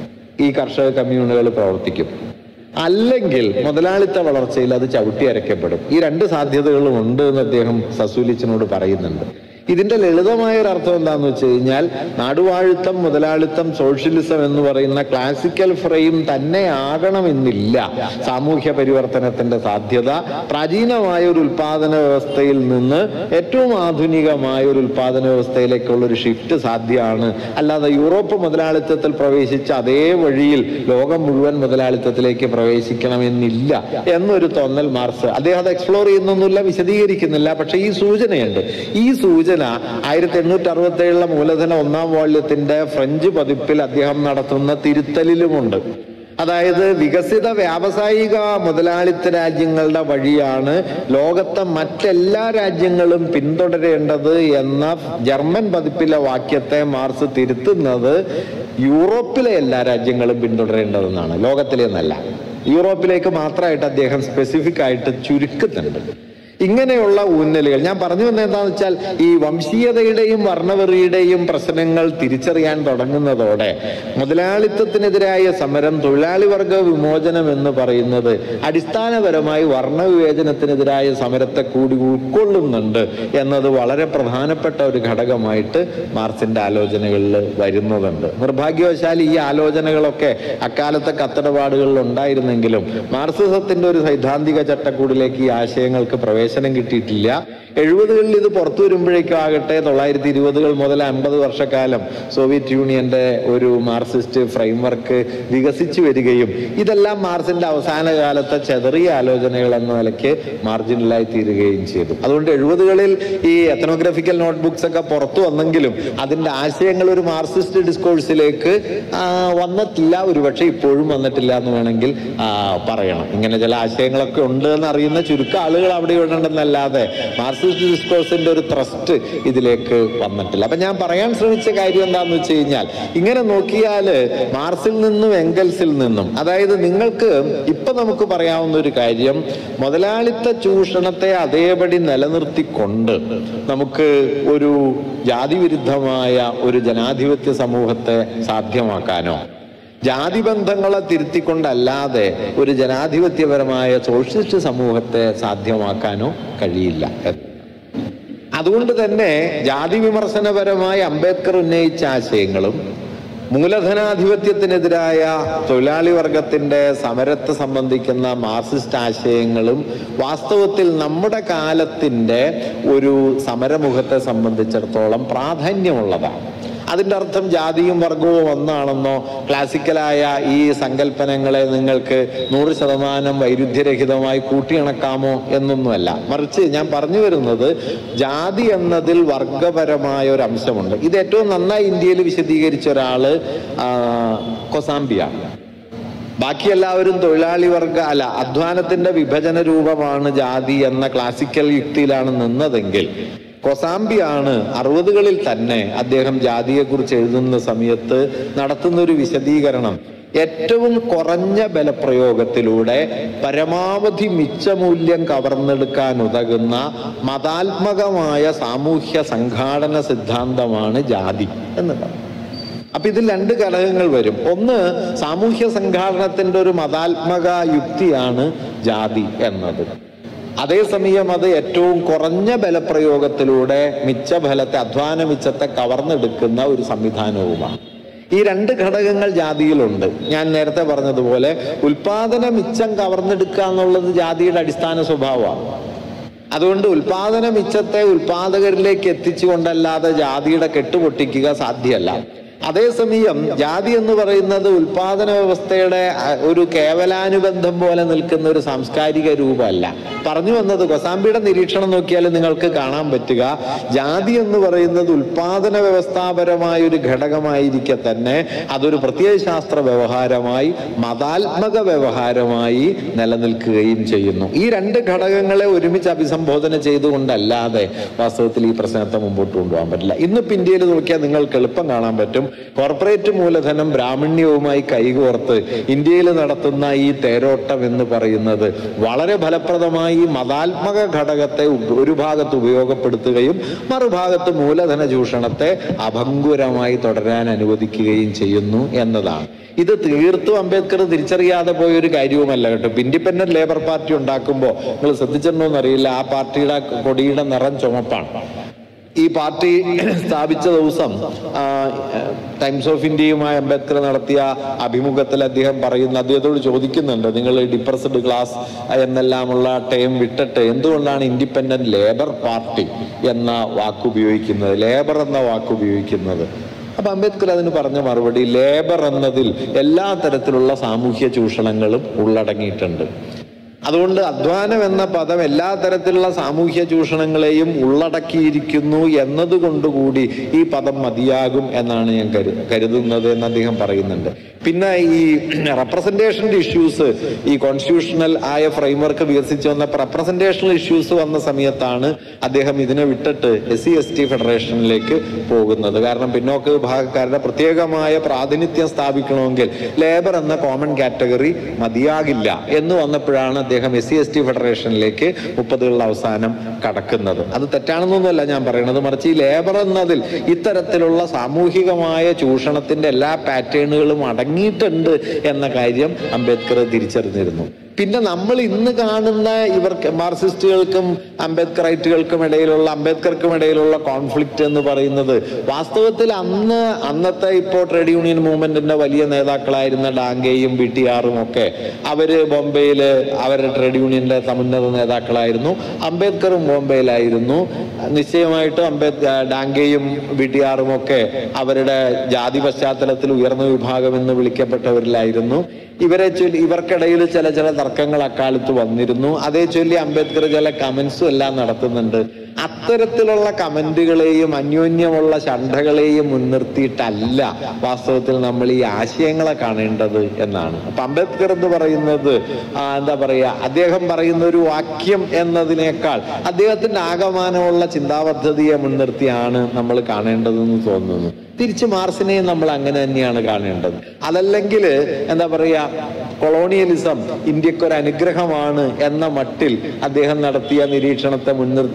ഈ കർഷക കമ്മ്യൂണുകൾ പ്രവർത്തിക്കും അല്ലെങ്കിൽ മുതലാളിത്ത വളർച്ചയിൽ അത് ചവിട്ടി അരയ്ക്കപ്പെടും ഈ രണ്ട് സാധ്യതകളും ഉണ്ട് എന്ന് അദ്ദേഹം സസൂലിച്ചിനോട് പറയുന്നുണ്ട് ഇതിന്റെ ലളിതമായ ഒരു അർത്ഥം എന്താന്ന് വെച്ച് കഴിഞ്ഞാൽ നാടുവാഴുത്തം മുതലാളിത്തം സോഷ്യലിസം എന്ന് പറയുന്ന ക്ലാസിക്കൽ ഫ്രെയിം തന്നെ ആകണമെന്നില്ല സാമൂഹ്യ പരിവർത്തനത്തിന്റെ സാധ്യത പ്രാചീനമായ ഒരു ഉൽപാദന വ്യവസ്ഥയിൽ നിന്ന് ഏറ്റവും ആധുനികമായ ഒരു ഉൽപാദന വ്യവസ്ഥയിലേക്കുള്ള ഒരു ഷിഫ്റ്റ് സാധ്യമാണ് അല്ലാതെ യൂറോപ്പ് മുതലാളിത്തത്തിൽ പ്രവേശിച്ച അതേ വഴിയിൽ ലോകം മുഴുവൻ മുതലാളിത്തത്തിലേക്ക് പ്രവേശിക്കണമെന്നില്ല എന്നൊരു തോന്നൽ മാർസ് അദ്ദേഹം അത് എക്സ്പ്ലോർ ചെയ്യുന്നൊന്നുമില്ല വിശദീകരിക്കുന്നില്ല പക്ഷെ ഈ സൂചനയുണ്ട് ഈ സൂചന ആയിരത്തി എണ്ണൂറ്റി അറുപത്തി ഏഴിലെ മൂലധന ഒന്നാം വാള്യത്തിന്റെ ഫ്രഞ്ച് പതിപ്പിൽ അദ്ദേഹം നടത്തുന്ന തിരുത്തലിലുമുണ്ട് അതായത് വികസിത വ്യാവസായിക മുതലാളിത്ത രാജ്യങ്ങളുടെ വഴിയാണ് ലോകത്തെ മറ്റെല്ലാ രാജ്യങ്ങളും പിന്തുടരേണ്ടത് എന്ന ജർമ്മൻ പതിപ്പിലെ വാക്യത്തെ മാർസ് തിരുത്തുന്നത് യൂറോപ്പിലെ എല്ലാ രാജ്യങ്ങളും പിന്തുടരേണ്ടതെന്നാണ് ലോകത്തിലെ എന്നല്ല യൂറോപ്പിലേക്ക് മാത്രമായിട്ട് അദ്ദേഹം സ്പെസിഫിക് ആയിട്ട് ചുരുക്കുന്നുണ്ട് ഇങ്ങനെയുള്ള ഊന്നലുകൾ ഞാൻ പറഞ്ഞു വന്നത് എന്താണെന്ന് വെച്ചാൽ ഈ വംശീയതയുടെയും വർണ്ണവെറിയുടെയും പ്രശ്നങ്ങൾ തിരിച്ചറിയാൻ തുടങ്ങുന്നതോടെ മുതലാളിത്തത്തിനെതിരായ സമരം തൊഴിലാളി വർഗ വിമോചനം എന്ന് പറയുന്നത് അടിസ്ഥാനപരമായി വർണ്ണവിവേചനത്തിനെതിരായ സമരത്തെ കൂടി ഉൾക്കൊള്ളുന്നുണ്ട് എന്നത് വളരെ പ്രധാനപ്പെട്ട ഒരു ഘടകമായിട്ട് മാർക്സിന്റെ ആലോചനകളിൽ വരുന്നതുണ്ട് നിർഭാഗ്യവശാൽ ഈ ആലോചനകളൊക്കെ അക്കാലത്തെ കത്തടപാടുകളിൽ ഉണ്ടായിരുന്നെങ്കിലും മാർക്സിസത്തിന്റെ ഒരു സൈദ്ധാന്തിക ചട്ടക്കൂടിലേക്ക് ഈ ആശയങ്ങൾക്ക് പ്രവേശനം കിട്ടിയിട്ടില്ല എഴുപതുകളിൽ ഇത് പുറത്തു വരുമ്പോഴേക്കും ആകട്ടെ തൊള്ളായിരത്തി ഇരുപതുകൾ മുതൽ അൻപത് വർഷക്കാലം സോവിയറ്റ് യൂണിയന്റെ ഒരു മാർക്സിസ്റ്റ് ഫ്രെയിംവർക്ക് വികസിച്ചു വരികയും ഇതെല്ലാം മാർസിന്റെ അവസാന കാലത്തെ ചെതറിയ ആലോചനകൾ എന്ന നിലയ്ക്ക് മാർജിനലായി തീരുകയും ചെയ്തു അതുകൊണ്ട് എഴുപതുകളിൽ ഈ എത്തനോഗ്രഫിക്കൽ നോട്ട്ബുക്സ് ഒക്കെ പുറത്തു വന്നെങ്കിലും അതിന്റെ ആശയങ്ങൾ ഒരു മാർക്സിസ്റ്റ് ഡിസ്കോഴ്സിലേക്ക് ആ, വന്നിട്ടില്ല ഒരുപക്ഷെ ഇപ്പോഴും വന്നിട്ടില്ല എന്ന് വേണമെങ്കിൽ ആ, പറയണം ഇങ്ങനെ ചില ആശയങ്ങളൊക്കെ ഉണ്ട് എന്ന് അറിയുന്ന ചുരുക്കം ആളുകൾ അവിടെ ഇവിടെ ഉണ്ടെന്നല്ലാതെ മാർക്സിസ്റ്റ് ഡിസ്കോഴ്സിന്റെ ഒരു ത്രസ്റ്റ് ഇതിലേക്ക് വന്നിട്ടില്ല അപ്പൊ ഞാൻ പറയാൻ ശ്രമിച്ച കാര്യം എന്താന്ന് വെച്ച് കഴിഞ്ഞാൽ ഇങ്ങനെ നോക്കിയാൽ മാർസിൽ നിന്നും എങ്കൽസിൽ നിന്നും അതായത് നിങ്ങൾക്ക് ഇപ്പൊ നമുക്ക് പറയാവുന്ന ഒരു കാര്യം മുതലാളിത്ത ചൂഷണത്തെ അതേപടി നിലനിർത്തിക്കൊണ്ട് നമുക്ക് ഒരു ജാതി വിരുദ്ധമായ ഒരു ജനാധിപത്യ സമൂഹത്തെ സാധ്യമാക്കാനോ ജാതി ബന്ധങ്ങളെ തിരുത്തിക്കൊണ്ടല്ലാതെ ഒരു ജനാധിപത്യപരമായ സോഷ്യലിസ്റ്റ് സമൂഹത്തെ സാധ്യമാക്കാനോ കഴിയില്ല അതുകൊണ്ട് തന്നെ ജാതി വിമർശനപരമായി അംബേദ്കർ ഉന്നയിച്ച ആശയങ്ങളും മൂലധനാധിപത്യത്തിനെതിരായ തൊഴിലാളി വർഗത്തിന്റെ സമരത്തെ സംബന്ധിക്കുന്ന മാർക്സിസ്റ്റ് ആശയങ്ങളും വാസ്തവത്തിൽ നമ്മുടെ കാലത്തിന്റെ ഒരു സമരമുഖത്തെ സംബന്ധിച്ചിടത്തോളം പ്രാധാന്യമുള്ളതാണ് അതിൻ്റെ അർത്ഥം ജാതിയും വർഗവും ഒന്നാണെന്നോ ക്ലാസിക്കലായ ഈ സങ്കല്പനങ്ങളെ നിങ്ങൾക്ക് നൂറ് ശതമാനം വൈരുദ്ധ്യരഹിതമായി കൂട്ടിയിണക്കാമോ എന്നൊന്നുമല്ല മറിച്ച് ഞാൻ പറഞ്ഞു വരുന്നത് ജാതി എന്നതിൽ വർഗപരമായ ഒരു അംശമുണ്ട് ഇത് ഏറ്റവും നന്നായി ഇന്ത്യയിൽ വിശദീകരിച്ച ഒരാള് ആ, കൊസാംബിയാണ് ബാക്കി എല്ലാവരും തൊഴിലാളി വർഗ അല്ല അധ്വാനത്തിന്റെ വിഭജന രൂപമാണ് ജാതി എന്ന ക്ലാസിക്കൽ യുക്തിയിലാണ് നിന്നതെങ്കിൽ കൊസാംബിയാണ് അറുപതുകളിൽ തന്നെ അദ്ദേഹം ജാതിയെക്കുറിച്ച് എഴുതുന്ന സമയത്ത് നടത്തുന്ന ഒരു വിശദീകരണം ഏറ്റവും കുറഞ്ഞ ബലപ്രയോഗത്തിലൂടെ പരമാവധി മിച്ചമൂല്യം കവർന്നെടുക്കാൻ ഉതകുന്ന മതാത്മകമായ സാമൂഹ്യ സംഘാടന സിദ്ധാന്തമാണ് ജാതി എന്ന് പറഞ്ഞു അപ്പൊ ഇതിൽ രണ്ട് ഘടകങ്ങൾ വരും ഒന്ന് സാമൂഹ്യ സംഘാടനത്തിന്റെ ഒരു മതാത്മക യുക്തിയാണ് ജാതി എന്നത് അതേസമയം അത് ഏറ്റവും കുറഞ്ഞ ബലപ്രയോഗത്തിലൂടെ മിച്ച ഫലത്തെ അധ്വാന മിച്ചത്തെ കവർന്നെടുക്കുന്ന ഒരു സംവിധാനവുമാണ് ഈ രണ്ട് ഘടകങ്ങൾ ജാതിയിലുണ്ട് ഞാൻ നേരത്തെ പറഞ്ഞതുപോലെ ഉൽപാദന മിച്ചം കവർന്നെടുക്കുക എന്നുള്ളത് ജാതിയുടെ അടിസ്ഥാന സ്വഭാവമാണ് അതുകൊണ്ട് ഉൽപാദന മിച്ചത്തെ ഉൽപാദകരിലേക്ക് എത്തിച്ചുകൊണ്ടല്ലാതെ ജാതിയുടെ കെട്ടുപൊട്ടിക്കുക സാധ്യമല്ല അതേസമയം ജാതി എന്ന് പറയുന്നത് ഉൽപാദന വ്യവസ്ഥയുടെ അഹ്, ഒരു കേവലാനുബന്ധം പോലെ നിൽക്കുന്ന ഒരു സാംസ്കാരിക രൂപമല്ല പറഞ്ഞു വന്നത് കൊസാംബിയുടെ നിരീക്ഷണം നോക്കിയാൽ നിങ്ങൾക്ക് കാണാൻ പറ്റുക ജാതി എന്ന് പറയുന്നത് ഉൽപാദന വ്യവസ്ഥാപരമായ ഒരു ഘടകമായിരിക്കെ തന്നെ അതൊരു പ്രത്യയശാസ്ത്ര വ്യവഹാരമായി മതാത്മക വ്യവഹാരമായി നിലനിൽക്കുകയും ചെയ്യുന്നു ഈ രണ്ട് ഘടകങ്ങളെ ഒരുമിച്ച് അഭിസംബോധന ചെയ്തുകൊണ്ടല്ലാതെ വാസ്തവത്തിൽ ഈ പ്രശ്നത്തെ മുമ്പോട്ട് കൊണ്ടുപോകാൻ പറ്റില്ല ഇന്നിപ്പോ ഇന്ത്യയിൽ നോക്കിയാൽ നിങ്ങൾക്ക് എളുപ്പം കാണാൻ പറ്റും കോർപ്പറേറ്റ് മൂലധനം ബ്രാഹ്മണ്യവുമായി കൈകോർത്ത് ഇന്ത്യയിൽ നടത്തുന്ന ഈ തേരോട്ടം എന്ന് പറയുന്നത് വളരെ ഫലപ്രദമായി മതാത്മക ഘടകത്തെ ഉപ- ഒരു ഭാഗത്ത് ഉപയോഗപ്പെടുത്തുകയും മറുഭാഗത്ത് മൂലധന ചൂഷണത്തെ അഭംഗുരമായി തുടരാൻ അനുവദിക്കുകയും ചെയ്യുന്നു എന്നതാണ് ഇത് തീർത്തും അംബേദ്കർ തിരിച്ചറിയാതെ പോയ ഒരു കാര്യവുമല്ല കേട്ടോ ഇപ്പൊ ഇൻഡിപെൻഡന്റ് ലേബർ പാർട്ടി ഉണ്ടാക്കുമ്പോൾ നിങ്ങൾ ശ്രദ്ധിച്ചിട്ടുണ്ടോ എന്നറിയില്ല ആ പാർട്ടിയുടെ കൊടിയുടെ നിറം ചുമപ്പാണ് ഈ പാർട്ടി സ്ഥാപിച്ച ദിവസം ആ, ടൈംസ് ഓഫ് ഇന്ത്യയുമായി അംബേദ്കർ നടത്തിയ അഭിമുഖത്തിൽ അദ്ദേഹം പറയുന്ന അദ്ദേഹത്തോട് ചോദിക്കുന്നുണ്ട് നിങ്ങൾ ഡിപ്രസ്ഡ് ക്ലാസ് എന്നെല്ലാമുള്ള ടേം വിട്ടിട്ട് എന്തുകൊണ്ടാണ് ഇൻഡിപെൻഡന്റ് ലേബർ പാർട്ടി എന്ന വാക്ക് ഉപയോഗിക്കുന്നത് ലേബർ എന്ന വാക്ക് ഉപയോഗിക്കുന്നത് അപ്പൊ അംബേദ്കർ അതിന് പറഞ്ഞ മറുപടി ലേബർ എന്നതിൽ എല്ലാ തരത്തിലുള്ള സാമൂഹ്യ ചൂഷണങ്ങളും ഉള്ളടങ്ങിയിട്ടുണ്ട് അതുകൊണ്ട് അധ്വാനം എന്ന പദം എല്ലാ തരത്തിലുള്ള സാമൂഹ്യ ചൂഷണങ്ങളെയും ഉള്ളടക്കിയിരിക്കുന്നു എന്നതുകൊണ്ടുകൂടി ഈ പദം മതിയാകും എന്നാണ് ഞാൻ കരു കരുതുന്നത് എന്ന് അദ്ദേഹം പറയുന്നുണ്ട് പിന്നെ ഈ റെപ്രസെന്റേഷന്റെ ഇഷ്യൂസ് ഈ കോൺസ്റ്റിറ്റ്യൂഷണൽ ആയ ഫ്രെയിംവർക്ക് വികസിച്ചു വന്നപ്പോൾ റെപ്രസെന്റേഷണൽ ഇഷ്യൂസ് വന്ന സമയത്താണ് അദ്ദേഹം ഇതിനെ വിട്ടിട്ട് എസ് സി എസ് ടി ഫെഡറേഷനിലേക്ക് പോകുന്നത് കാരണം പിന്നോക്ക വിഭാഗക്കാരുടെ പ്രത്യേകമായ പ്രാതിനിധ്യം സ്ഥാപിക്കണമെങ്കിൽ ലേബർ എന്ന കോമൺ കാറ്റഗറി മതിയാകില്ല എന്ന് വന്നപ്പോഴാണ് അദ്ദേഹം എസ് സി എസ് ടി ഫെഡറേഷനിലേക്ക് മുപ്പതുകളുടെ അവസാനം കടക്കുന്നത് അത് തെറ്റാണെന്നൊന്നുമല്ല ഞാൻ പറയുന്നത് മറിച്ച് ഈ ലേബർ എന്നതിൽ ഇത്തരത്തിലുള്ള സാമൂഹികമായ ചൂഷണത്തിന്റെ എല്ലാ പാറ്റേണുകളും അടങ്ങിയിട്ടുണ്ട് എന്ന കാര്യം അംബേദ്കർ തിരിച്ചറിഞ്ഞിരുന്നു പിന്നെ നമ്മൾ ഇന്ന് കാണുന്ന ഇവർക്ക് മാർക്സിസ്റ്റുകൾക്കും അംബേദ്കറൈറ്റുകൾക്കും ഇടയിലുള്ള അംബേദ്കർക്കും ഇടയിലുള്ള കോൺഫ്ലിക്റ്റ് എന്ന് പറയുന്നത് വാസ്തവത്തിൽ അന്ന് അന്നത്തെ ഇപ്പോൾ ട്രേഡ് യൂണിയൻ മൂവ്മെന്റിന്റെ വലിയ നേതാക്കളായിരുന്ന ഡാങ്കയും ബി ടി ആറും ഒക്കെ അവര് ബോംബെയില് അവരുടെ ട്രേഡ് യൂണിയന്റെ സമുന്നത നേതാക്കളായിരുന്നു അംബേദ്കറും ബോംബെയിലായിരുന്നു നിശ്ചയമായിട്ടും അംബേദ് ഡാങ്കയും ബി ടി ആറും ഒക്കെ അവരുടെ ജാതി പശ്ചാത്തലത്തിൽ ഉയർന്ന വിഭാഗം എന്ന് വിളിക്കപ്പെട്ടവരിലായിരുന്നു ഇവരെ ചൊല്ലി ഇവർക്കിടയിൽ ചില ചില തർക്കങ്ങൾ അക്കാലത്ത് വന്നിരുന്നു അതേ ചൊല്ലി അംബേദ്കർ ചില കമന്റ്സും എല്ലാം നടത്തുന്നുണ്ട് അത്തരത്തിലുള്ള കമന്റുകളെയും അന്യോന്യമുള്ള ശണ്ഠകളെയും മുൻനിർത്തിയിട്ടല്ല വാസ്തവത്തിൽ നമ്മൾ ഈ ആശയങ്ങളെ കാണേണ്ടത് എന്നാണ് അപ്പൊ അംബേദ്കർ എന്ന് പറയുന്നത് ആ, എന്താ പറയാ അദ്ദേഹം പറയുന്ന ഒരു വാക്യം എന്നതിനേക്കാൾ അദ്ദേഹത്തിന്റെ ആകമാനമുള്ള ചിന്താപദ്ധതിയെ മുൻനിർത്തിയാണ് നമ്മൾ കാണേണ്ടതെന്ന് തോന്നുന്നു തിരിച്ച് മാർസിനെയും നമ്മൾ അങ്ങനെ തന്നെയാണ് കാണേണ്ടത് അതല്ലെങ്കിൽ എന്താ പറയാ കൊളോണിയലിസം ഇന്ത്യക്കൊരു അനുഗ്രഹമാണ് എന്ന മട്ടിൽ അദ്ദേഹം നടത്തിയ നിരീക്ഷണത്തെ മുൻനിർത്തി എഡ്വേർഡ്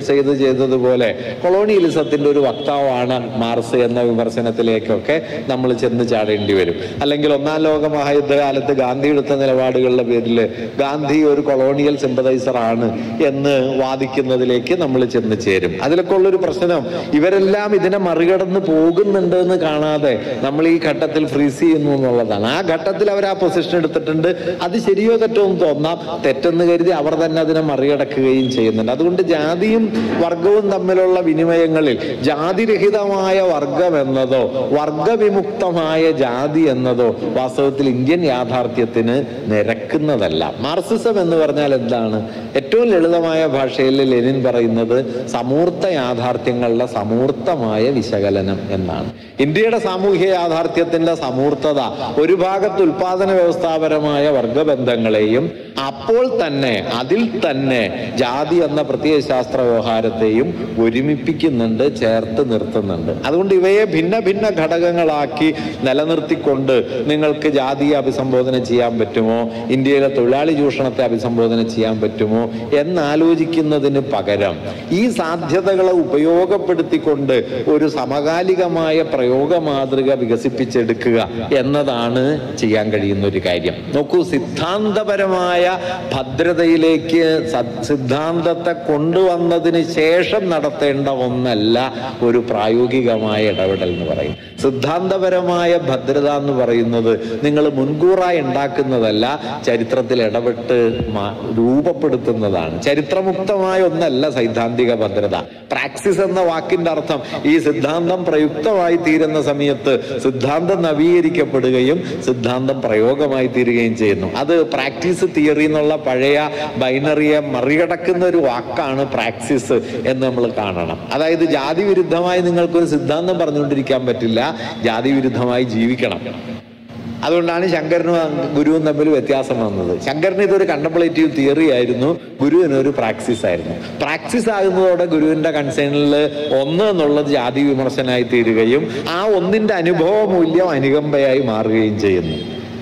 ചെയ്ത് ചെയ്തതുപോലെ കൊളോണിയലിസത്തിന്റെ ഒരു വക്താവാണ് മാർസ് എന്ന വിമർശനത്തിലേക്കൊക്കെ നമ്മൾ ചെന്ന് ചാടേണ്ടി വരും അല്ലെങ്കിൽ ഒന്നാം ലോക മഹായുദ്ധകാലത്ത് ഗാന്ധി എടുത്ത നിലപാടുകളുടെ പേരിൽ ഗാന്ധി ഒരു കൊളോണിയൽ സിമ്പതൈസർ ആണ് എന്ന് വാദിക്കുന്നതിലേക്ക് നമ്മൾ ചെന്ന് ചേരും അതിലൊക്കെ ഉള്ളൊരു പ്രശ്നം ഇവരെല്ലാം ഇതിനെ മറികടന്ന് പോകുന്നുണ്ട് എന്ന് കാണാതെ നമ്മൾ ഈ ഘട്ടത്തിൽ ഫ്രീസ് ചെയ്യുന്നു എന്നുള്ളതാണ് ആ ഘട്ടത്തിൽ അവർ ആ പൊസിഷൻ എടുത്തിട്ടുണ്ട് അത് ശരിയോ തെറ്റോ എന്ന് തോന്നാം തെറ്റെന്ന് കരുതി അവർ തന്നെ അതിനെ മറികടക്കുകയും ചെയ്യുന്നുണ്ട് അതുകൊണ്ട് ജാതിയും വർഗവും തമ്മിലുള്ള വിനിമയങ്ങളിൽ ജാതിരഹിതമായ വർഗം എന്നതോ വർഗവിമുക്തമായ ജാതി എന്നതോ വാസ്തവത്തിൽ ഇന്ത്യൻ യാഥാർത്ഥ്യത്തിന് നിരക്കുന്നതല്ല മാർസിസം എന്ന് പറഞ്ഞാൽ എന്താണ് ഏറ്റവും ലളിതമായ ഭാഷയിൽ ലെനിൻ പറയുന്നത് സമൂർത്ത യാഥാർത്ഥ്യങ്ങളുടെ സമൂർത്തമായ വിശകലനം എന്നാണ് ഇന്ത്യയുടെ സാമൂഹ്യ യാഥാർത്ഥ്യത്തിന്റെ സമൂർത്തത ഒരു ഭാഗത്ത് ഉൽപാദന വ്യവസ്ഥാപരമായ വർഗബന്ധങ്ങളെയും അപ്പോൾ തന്നെ അതിൽ തന്നെ ജാതി എന്ന പ്രത്യയശാസ്ത്ര വ്യവഹാരത്തെയും ഒരുമിപ്പിക്കുന്നുണ്ട് ചേർത്ത് നിർത്തുന്നുണ്ട് അതുകൊണ്ട് ഇവയെ ഭിന്ന ഭിന്ന ഘടകങ്ങളാക്കി നിലനിർത്തിക്കൊണ്ട് നിങ്ങൾക്ക് ജാതിയെ അഭിസംബോധന ചെയ്യാൻ പറ്റുമോ ഇന്ത്യയിലെ തൊഴിലാളി ചൂഷണത്തെ അഭിസംബോധന ചെയ്യാൻ പറ്റുമോ എന്നാലോചിക്കുന്നതിന് പകരം ഈ സാധ്യതകളെ ഉപയോഗപ്പെടുത്തിക്കൊണ്ട് ഒരു സമകാലികമായ പ്രയോഗ മാതൃക വികസിപ്പിച്ചെടുക്കുക എന്നതാണ് ചെയ്യാൻ കഴിയുന്ന ഒരു കാര്യം നോക്കൂ സിദ്ധാന്തപരമായ ഭദ്രതയിലേക്ക് സദ്- സിദ്ധാന്തത്തെ കൊണ്ടുവന്നതിന് ശേഷം നടത്തേണ്ട ഒന്നല്ല ഒരു പ്രായോഗികമായ ഇടപെടൽ എന്ന് പറയും സിദ്ധാന്തപരമായ ഭദ്രത എന്ന് പറയുന്നത് നിങ്ങൾ മുൻകൂറായി ഉണ്ടാക്കുന്നതല്ല ചരിത്രത്തിൽ ഇടപെട്ട് മാ- രൂപപ്പെടുത്തുന്നതാണ് ചരിത്രമുക്തമായ ഒന്നല്ല സൈദ്ധാന്തിക ഭദ്രത പ്രാക്സിസ് എന്ന വാക്കിന്റെ അർത്ഥം ഈ സിദ്ധാന്തം പ്രയുക്തമായി തീരുന്ന സമയത്ത് സിദ്ധാന്തം നവീകരിക്കപ്പെടുകയും സിദ്ധാന്തം പ്രയോഗമായി തീരുകയും ചെയ്യുന്നു അത് പ്രാക്ടീസ് തിയറി എന്നുള്ള പഴയ ബൈനറിയെ മറികടക്കുന്ന ഒരു വാക്കാണ് പ്രാക്സിസ് എന്ന് നമ്മൾ കാണണം അതായത് ജാതി വിരുദ്ധമായി നിങ്ങൾക്കൊരു സിദ്ധാന്തം പറഞ്ഞുകൊണ്ടിരിക്കാൻ പറ്റില്ല ജാതി വിരുദ്ധമായി ജീവിക്കണം അതുകൊണ്ടാണ് ശങ്കരനും ഗുരുവും തമ്മിൽ വ്യത്യാസം വന്നത് ശങ്കരന് ഇതൊരു കണ്ടംപ്ലേറ്റീവ് തിയറി ആയിരുന്നു ഗുരുവിന് ഒരു പ്രാക്സിസ് ആയിരുന്നു പ്രാക്സിസ് ആകുന്നതോടെ ഗുരുവിന്റെ കൺസേണിൽ ഒന്ന് എന്നുള്ളത് ജാതി വിമർശനമായി തീരുകയും ആ ഒന്നിന്റെ അനുഭവ മൂല്യം അനുകമ്പയായി മാറുകയും ചെയ്യുന്നു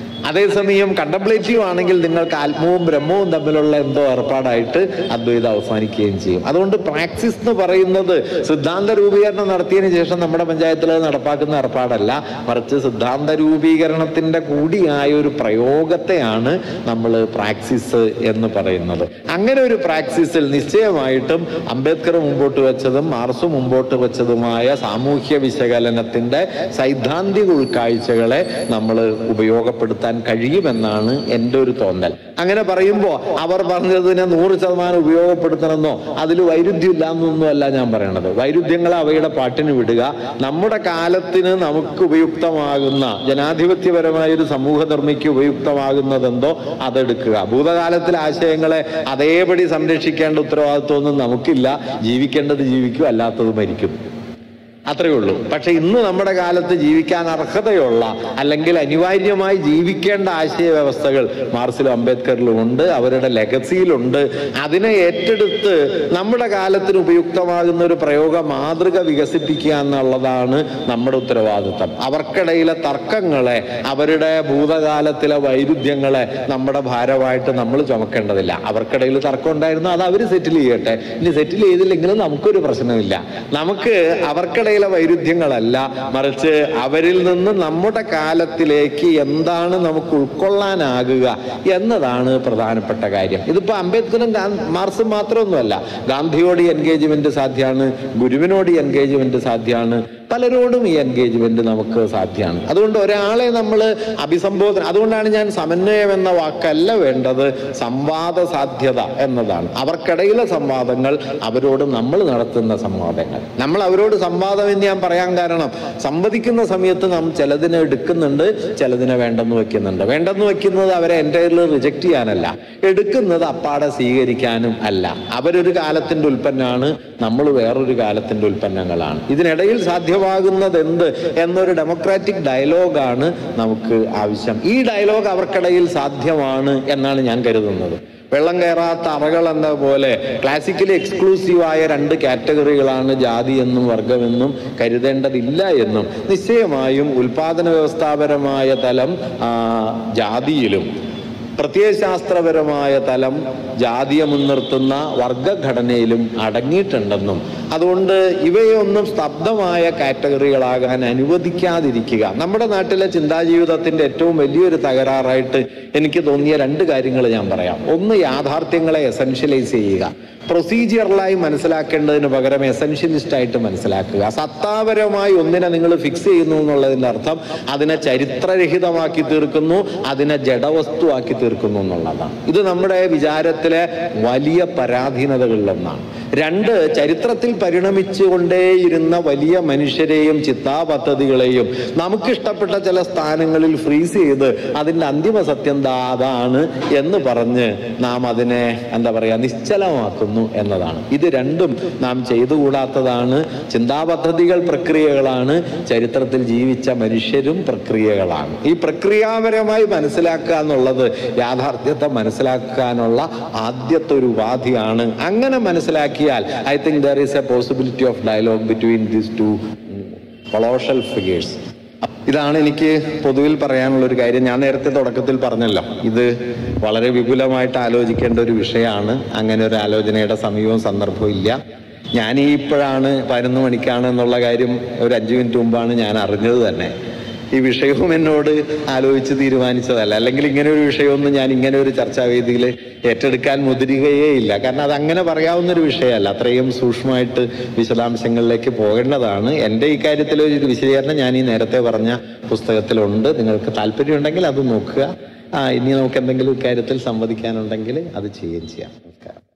അതേസമയം കണ്ടംപ്ലേറ്റീവ് ആണെങ്കിൽ നിങ്ങൾക്ക് ആത്മവും ബ്രഹ്മവും തമ്മിലുള്ള എന്തോ ഏർപ്പാടായിട്ട് അദ്വൈതം അവസാനിക്കുകയും ചെയ്യും അതുകൊണ്ട് പ്രാക്സിസ് എന്ന് പറയുന്നത് സിദ്ധാന്ത രൂപീകരണം നടത്തിയതിനു ശേഷം നമ്മുടെ പഞ്ചായത്തിൽ അത് നടപ്പാക്കുന്ന ഏർപ്പാടല്ല മറിച്ച് സിദ്ധാന്ത രൂപീകരണത്തിന്റെ കൂടിയായ ഒരു പ്രയോഗത്തെയാണ് നമ്മൾ പ്രാക്സിസ് എന്ന് പറയുന്നത് അങ്ങനെ ഒരു പ്രാക്സിസിൽ നിശ്ചയമായിട്ടും അംബേദ്കർ മുമ്പോട്ട് വെച്ചതും മാർസ് മുമ്പോട്ട് വെച്ചതുമായ സാമൂഹ്യ വിശകലനത്തിന്റെ സൈദ്ധാന്തിക ഉൾക്കാഴ്ചകളെ നമ്മൾ ഉപയോഗപ്പെടുത്താൻ കഴിയുമെന്നാണ് എൻ്റെ ഒരു തോന്നൽ അങ്ങനെ പറയുമ്പോൾ അവർ പറഞ്ഞതിനെ നൂറ് ശതമാനം ഉപയോഗപ്പെടുത്തണമെന്നോ അതിൽ വൈരുദ്ധ്യം ഇല്ലാന്നൊന്നും അല്ല ഞാൻ പറയണത് വൈരുദ്ധ്യങ്ങളെ അവയുടെ പാട്ടിന് വിടുക നമ്മുടെ കാലത്തിന് നമുക്ക് ഉപയുക്തമാകുന്ന ജനാധിപത്യപരമായ ഒരു സമൂഹ നിർമ്മിക്ക് ഉപയുക്തമാകുന്നതെന്തോ അതെടുക്കുക ഭൂതകാലത്തിലെ ആശയങ്ങളെ അതേപടി സംരക്ഷിക്കേണ്ട ഉത്തരവാദിത്വമൊന്നും നമുക്കില്ല ജീവിക്കേണ്ടത് ജീവിക്കും അല്ലാത്തത് മരിക്കും അത്രയേ ഉള്ളൂ പക്ഷെ ഇന്ന് നമ്മുടെ കാലത്ത് ജീവിക്കാൻ അർഹതയുള്ള അല്ലെങ്കിൽ അനിവാര്യമായി ജീവിക്കേണ്ട ആശയ വ്യവസ്ഥകൾ മാർസിലും അംബേദ്കറിലും ഉണ്ട് അവരുടെ ലെഗസിയിലുണ്ട് അതിനെ ഏറ്റെടുത്ത് നമ്മുടെ കാലത്തിന് ഉപയുക്തമാകുന്ന ഒരു പ്രയോഗ മാതൃക വികസിപ്പിക്കുക എന്നുള്ളതാണ് നമ്മുടെ ഉത്തരവാദിത്തം അവർക്കിടയിലെ തർക്കങ്ങളെ അവരുടെ ഭൂതകാലത്തിലെ വൈരുദ്ധ്യങ്ങളെ നമ്മുടെ ഭാരമായിട്ട് നമ്മൾ ചുമക്കേണ്ടതില്ല അവർക്കിടയിൽ തർക്കം ഉണ്ടായിരുന്നു അത് അവർ സെറ്റിൽ ചെയ്യട്ടെ ഇനി സെറ്റിൽ ചെയ്തില്ലെങ്കിലും നമുക്കൊരു പ്രശ്നമില്ല നമുക്ക് അവർക്കിടയിലെ വൈരുദ്ധ്യങ്ങളല്ല മറിച്ച് അവരിൽ നിന്ന് നമ്മുടെ കാലത്തിലേക്ക് എന്താണ് നമുക്ക് ഉൾക്കൊള്ളാനാകുക എന്നതാണ് പ്രധാനപ്പെട്ട കാര്യം ഇതിപ്പോ അംബേദ്കറും ഗാ- മാർസും മാത്രമൊന്നുമല്ല ഗാന്ധിയോട് എൻഗേജ്മെന്റ് സാധ്യമാണ് ഗുരുവിനോട് എൻഗേജ്മെന്റ് സാധ്യമാണ് പലരോടും ഈ എൻഗേജ്മെന്റ് നമുക്ക് സാധ്യമാണ് അതുകൊണ്ട് ഒരാളെ നമ്മൾ അഭിസംബോധന അതുകൊണ്ടാണ് ഞാൻ സമന്വയം എന്ന വാക്കല്ല വേണ്ടത് സംവാദ സാധ്യത എന്നതാണ് അവർക്കിടയിലെ സംവാദങ്ങൾ അവരോട് നമ്മൾ നടത്തുന്ന സംവാദങ്ങൾ നമ്മൾ അവരോട് സംവാദം എന്ന് ഞാൻ പറയാൻ കാരണം സംവദിക്കുന്ന സമയത്ത് നാം ചിലതിനെ എടുക്കുന്നുണ്ട് ചിലതിനെ വേണ്ടെന്ന് വെക്കുന്നുണ്ട് വേണ്ടെന്ന് വെക്കുന്നത് അവരെ എൻ്റയർലി റിജക്റ്റ് ചെയ്യാനല്ല എടുക്കുന്നത് അപ്പാടെ സ്വീകരിക്കാനും അല്ല അവരൊരു കാലത്തിന്റെ ഉൽപ്പന്നമാണ് നമ്മൾ വേറൊരു കാലത്തിന്റെ ഉൽപ്പന്നങ്ങളാണ് ഇതിനിടയിൽ സാധ്യമാകുന്നത് എന്ത് എന്നൊരു ഡെമോക്രാറ്റിക് ഡയലോഗാണ് നമുക്ക് ആവശ്യം ഈ ഡയലോഗ് അവർക്കിടയിൽ സാധ്യമാണ് എന്നാണ് ഞാൻ കരുതുന്നത് വെള്ളം കയറാത്ത അറകൾ എന്ന പോലെ ക്ലാസിക്കലി എക്സ്ക്ലൂസീവായ രണ്ട് കാറ്റഗറികളാണ് ജാതി എന്നും വർഗമെന്നും കരുതേണ്ടതില്ല എന്നും നിശ്ചയമായും ഉൽപാദന വ്യവസ്ഥാപരമായ തലം ആ, ജാതിയിലും പ്രത്യയശാസ്ത്രപരമായ തലം ജാതിയെ മുൻനിർത്തുന്ന വർഗഘടനയിലും അടങ്ങിയിട്ടുണ്ടെന്നും അതുകൊണ്ട് ഇവയൊന്നും സ്തബ്ധമായ കാറ്റഗറികളാകാൻ അനുവദിക്കാതിരിക്കുക നമ്മുടെ നാട്ടിലെ ചിന്താജീവിതത്തിന്റെ ഏറ്റവും വലിയൊരു തകരാറായിട്ട് എനിക്ക് തോന്നിയ രണ്ട് കാര്യങ്ങൾ ഞാൻ പറയാം ഒന്ന് യാഥാർത്ഥ്യങ്ങളെ എസൻഷ്യലൈസ് ചെയ്യുക പ്രൊസീജിയറലായി മനസ്സിലാക്കേണ്ടതിന് പകരം എസൻഷ്യലിസ്റ്റ് ആയിട്ട് മനസ്സിലാക്കുക സത്താപരമായി ഒന്നിനെ നിങ്ങൾ ഫിക്സ് ചെയ്യുന്നു എന്നുള്ളതിന്റെ അർത്ഥം അതിനെ ചരിത്രരഹിതമാക്കി തീർക്കുന്നു അതിനെ ജഡവസ്തുവാക്കി തീർക്കുന്നു എന്നുള്ളതാണ് ഇത് നമ്മുടെ വിചാരത്തിലെ വലിയ പരാധീനതകളിലൊന്നാണ് രണ്ട് ചരിത്രത്തിൽ പരിണമിച്ചുകൊണ്ടേയിരുന്ന വലിയ മനുഷ്യരെയും ചിത്താപദ്ധതികളെയും നമുക്കിഷ്ടപ്പെട്ട ചില സ്ഥാനങ്ങളിൽ ഫ്രീസ് ചെയ്ത് അതിന്റെ അന്തിമ സത്യം ദാ അതാണ് എന്ന് പറഞ്ഞ് നാം അതിനെ എന്താ പറയാ നിശ്ചലമാക്കുന്നു എന്നതാണ് ഇത് രണ്ടും നാം ചെയ്തുകൂടാത്തതാണ് ചിന്താപദ്ധതികൾ പ്രക്രിയകളാണ് ചരിത്രത്തിൽ ജീവിച്ച മനുഷ്യരും പ്രക്രിയകളാണ് ഈ പ്രക്രിയാപരമായി മനസ്സിലാക്കുക എന്നുള്ളത് യാഥാർത്ഥ്യത്തെ മനസ്സിലാക്കാനുള്ള ആദ്യത്തെ ഒരു ഉപാധിയാണ് അങ്ങനെ മനസ്സിലാക്കിയാൽ I think there is a possibility of dialogue between these two colossal figures ഇതാണ് എനിക്ക് പൊതുവിൽ പറയാനുള്ള ഒരു കാര്യം ഞാൻ നേരത്തെ തുടക്കത്തിൽ പറഞ്ഞല്ലോ ഇത് വളരെ വിപുലമായിട്ട് ആലോചിക്കേണ്ട ഒരു വിഷയമാണ് അങ്ങനെ ഒരു ആലോചനയുടെ സമയവും സന്ദർഭവും ഇല്ല ഞാൻ ഈ ഇപ്പോഴാണ് പതിനൊന്ന് മണിക്കാണ് എന്നുള്ള കാര്യം ഒരു അഞ്ചു മിനിറ്റ് മുമ്പാണ് ഞാൻ അറിഞ്ഞത് തന്നെ ഈ വിഷയവും എന്നോട് ആലോചിച്ച് തീരുമാനിച്ചതല്ല അല്ലെങ്കിൽ ഇങ്ങനെ ഒരു വിഷയമൊന്നും ഞാൻ ഇങ്ങനെ ഒരു ചർച്ചാവേദിയിൽ ഏറ്റെടുക്കാൻ മുതിരുകയേ ഇല്ല കാരണം അത് അങ്ങനെ പറയാവുന്ന ഒരു വിഷയമല്ല അത്രയും സൂക്ഷ്മമായിട്ട് വിശദാംശങ്ങളിലേക്ക് പോകേണ്ടതാണ് എൻ്റെ ഇക്കാര്യത്തിൽ ഒരു വിശദീകരണം ഞാൻ ഈ നേരത്തെ പറഞ്ഞ പുസ്തകത്തിലുണ്ട് നിങ്ങൾക്ക് താല്പര്യമുണ്ടെങ്കിൽ അത് നോക്കുക ആ ഇനി നമുക്ക് എന്തെങ്കിലും ഇക്കാര്യത്തിൽ സംവദിക്കാനുണ്ടെങ്കിൽ അത് ചെയ്യുകയും ചെയ്യാം നമസ്കാരം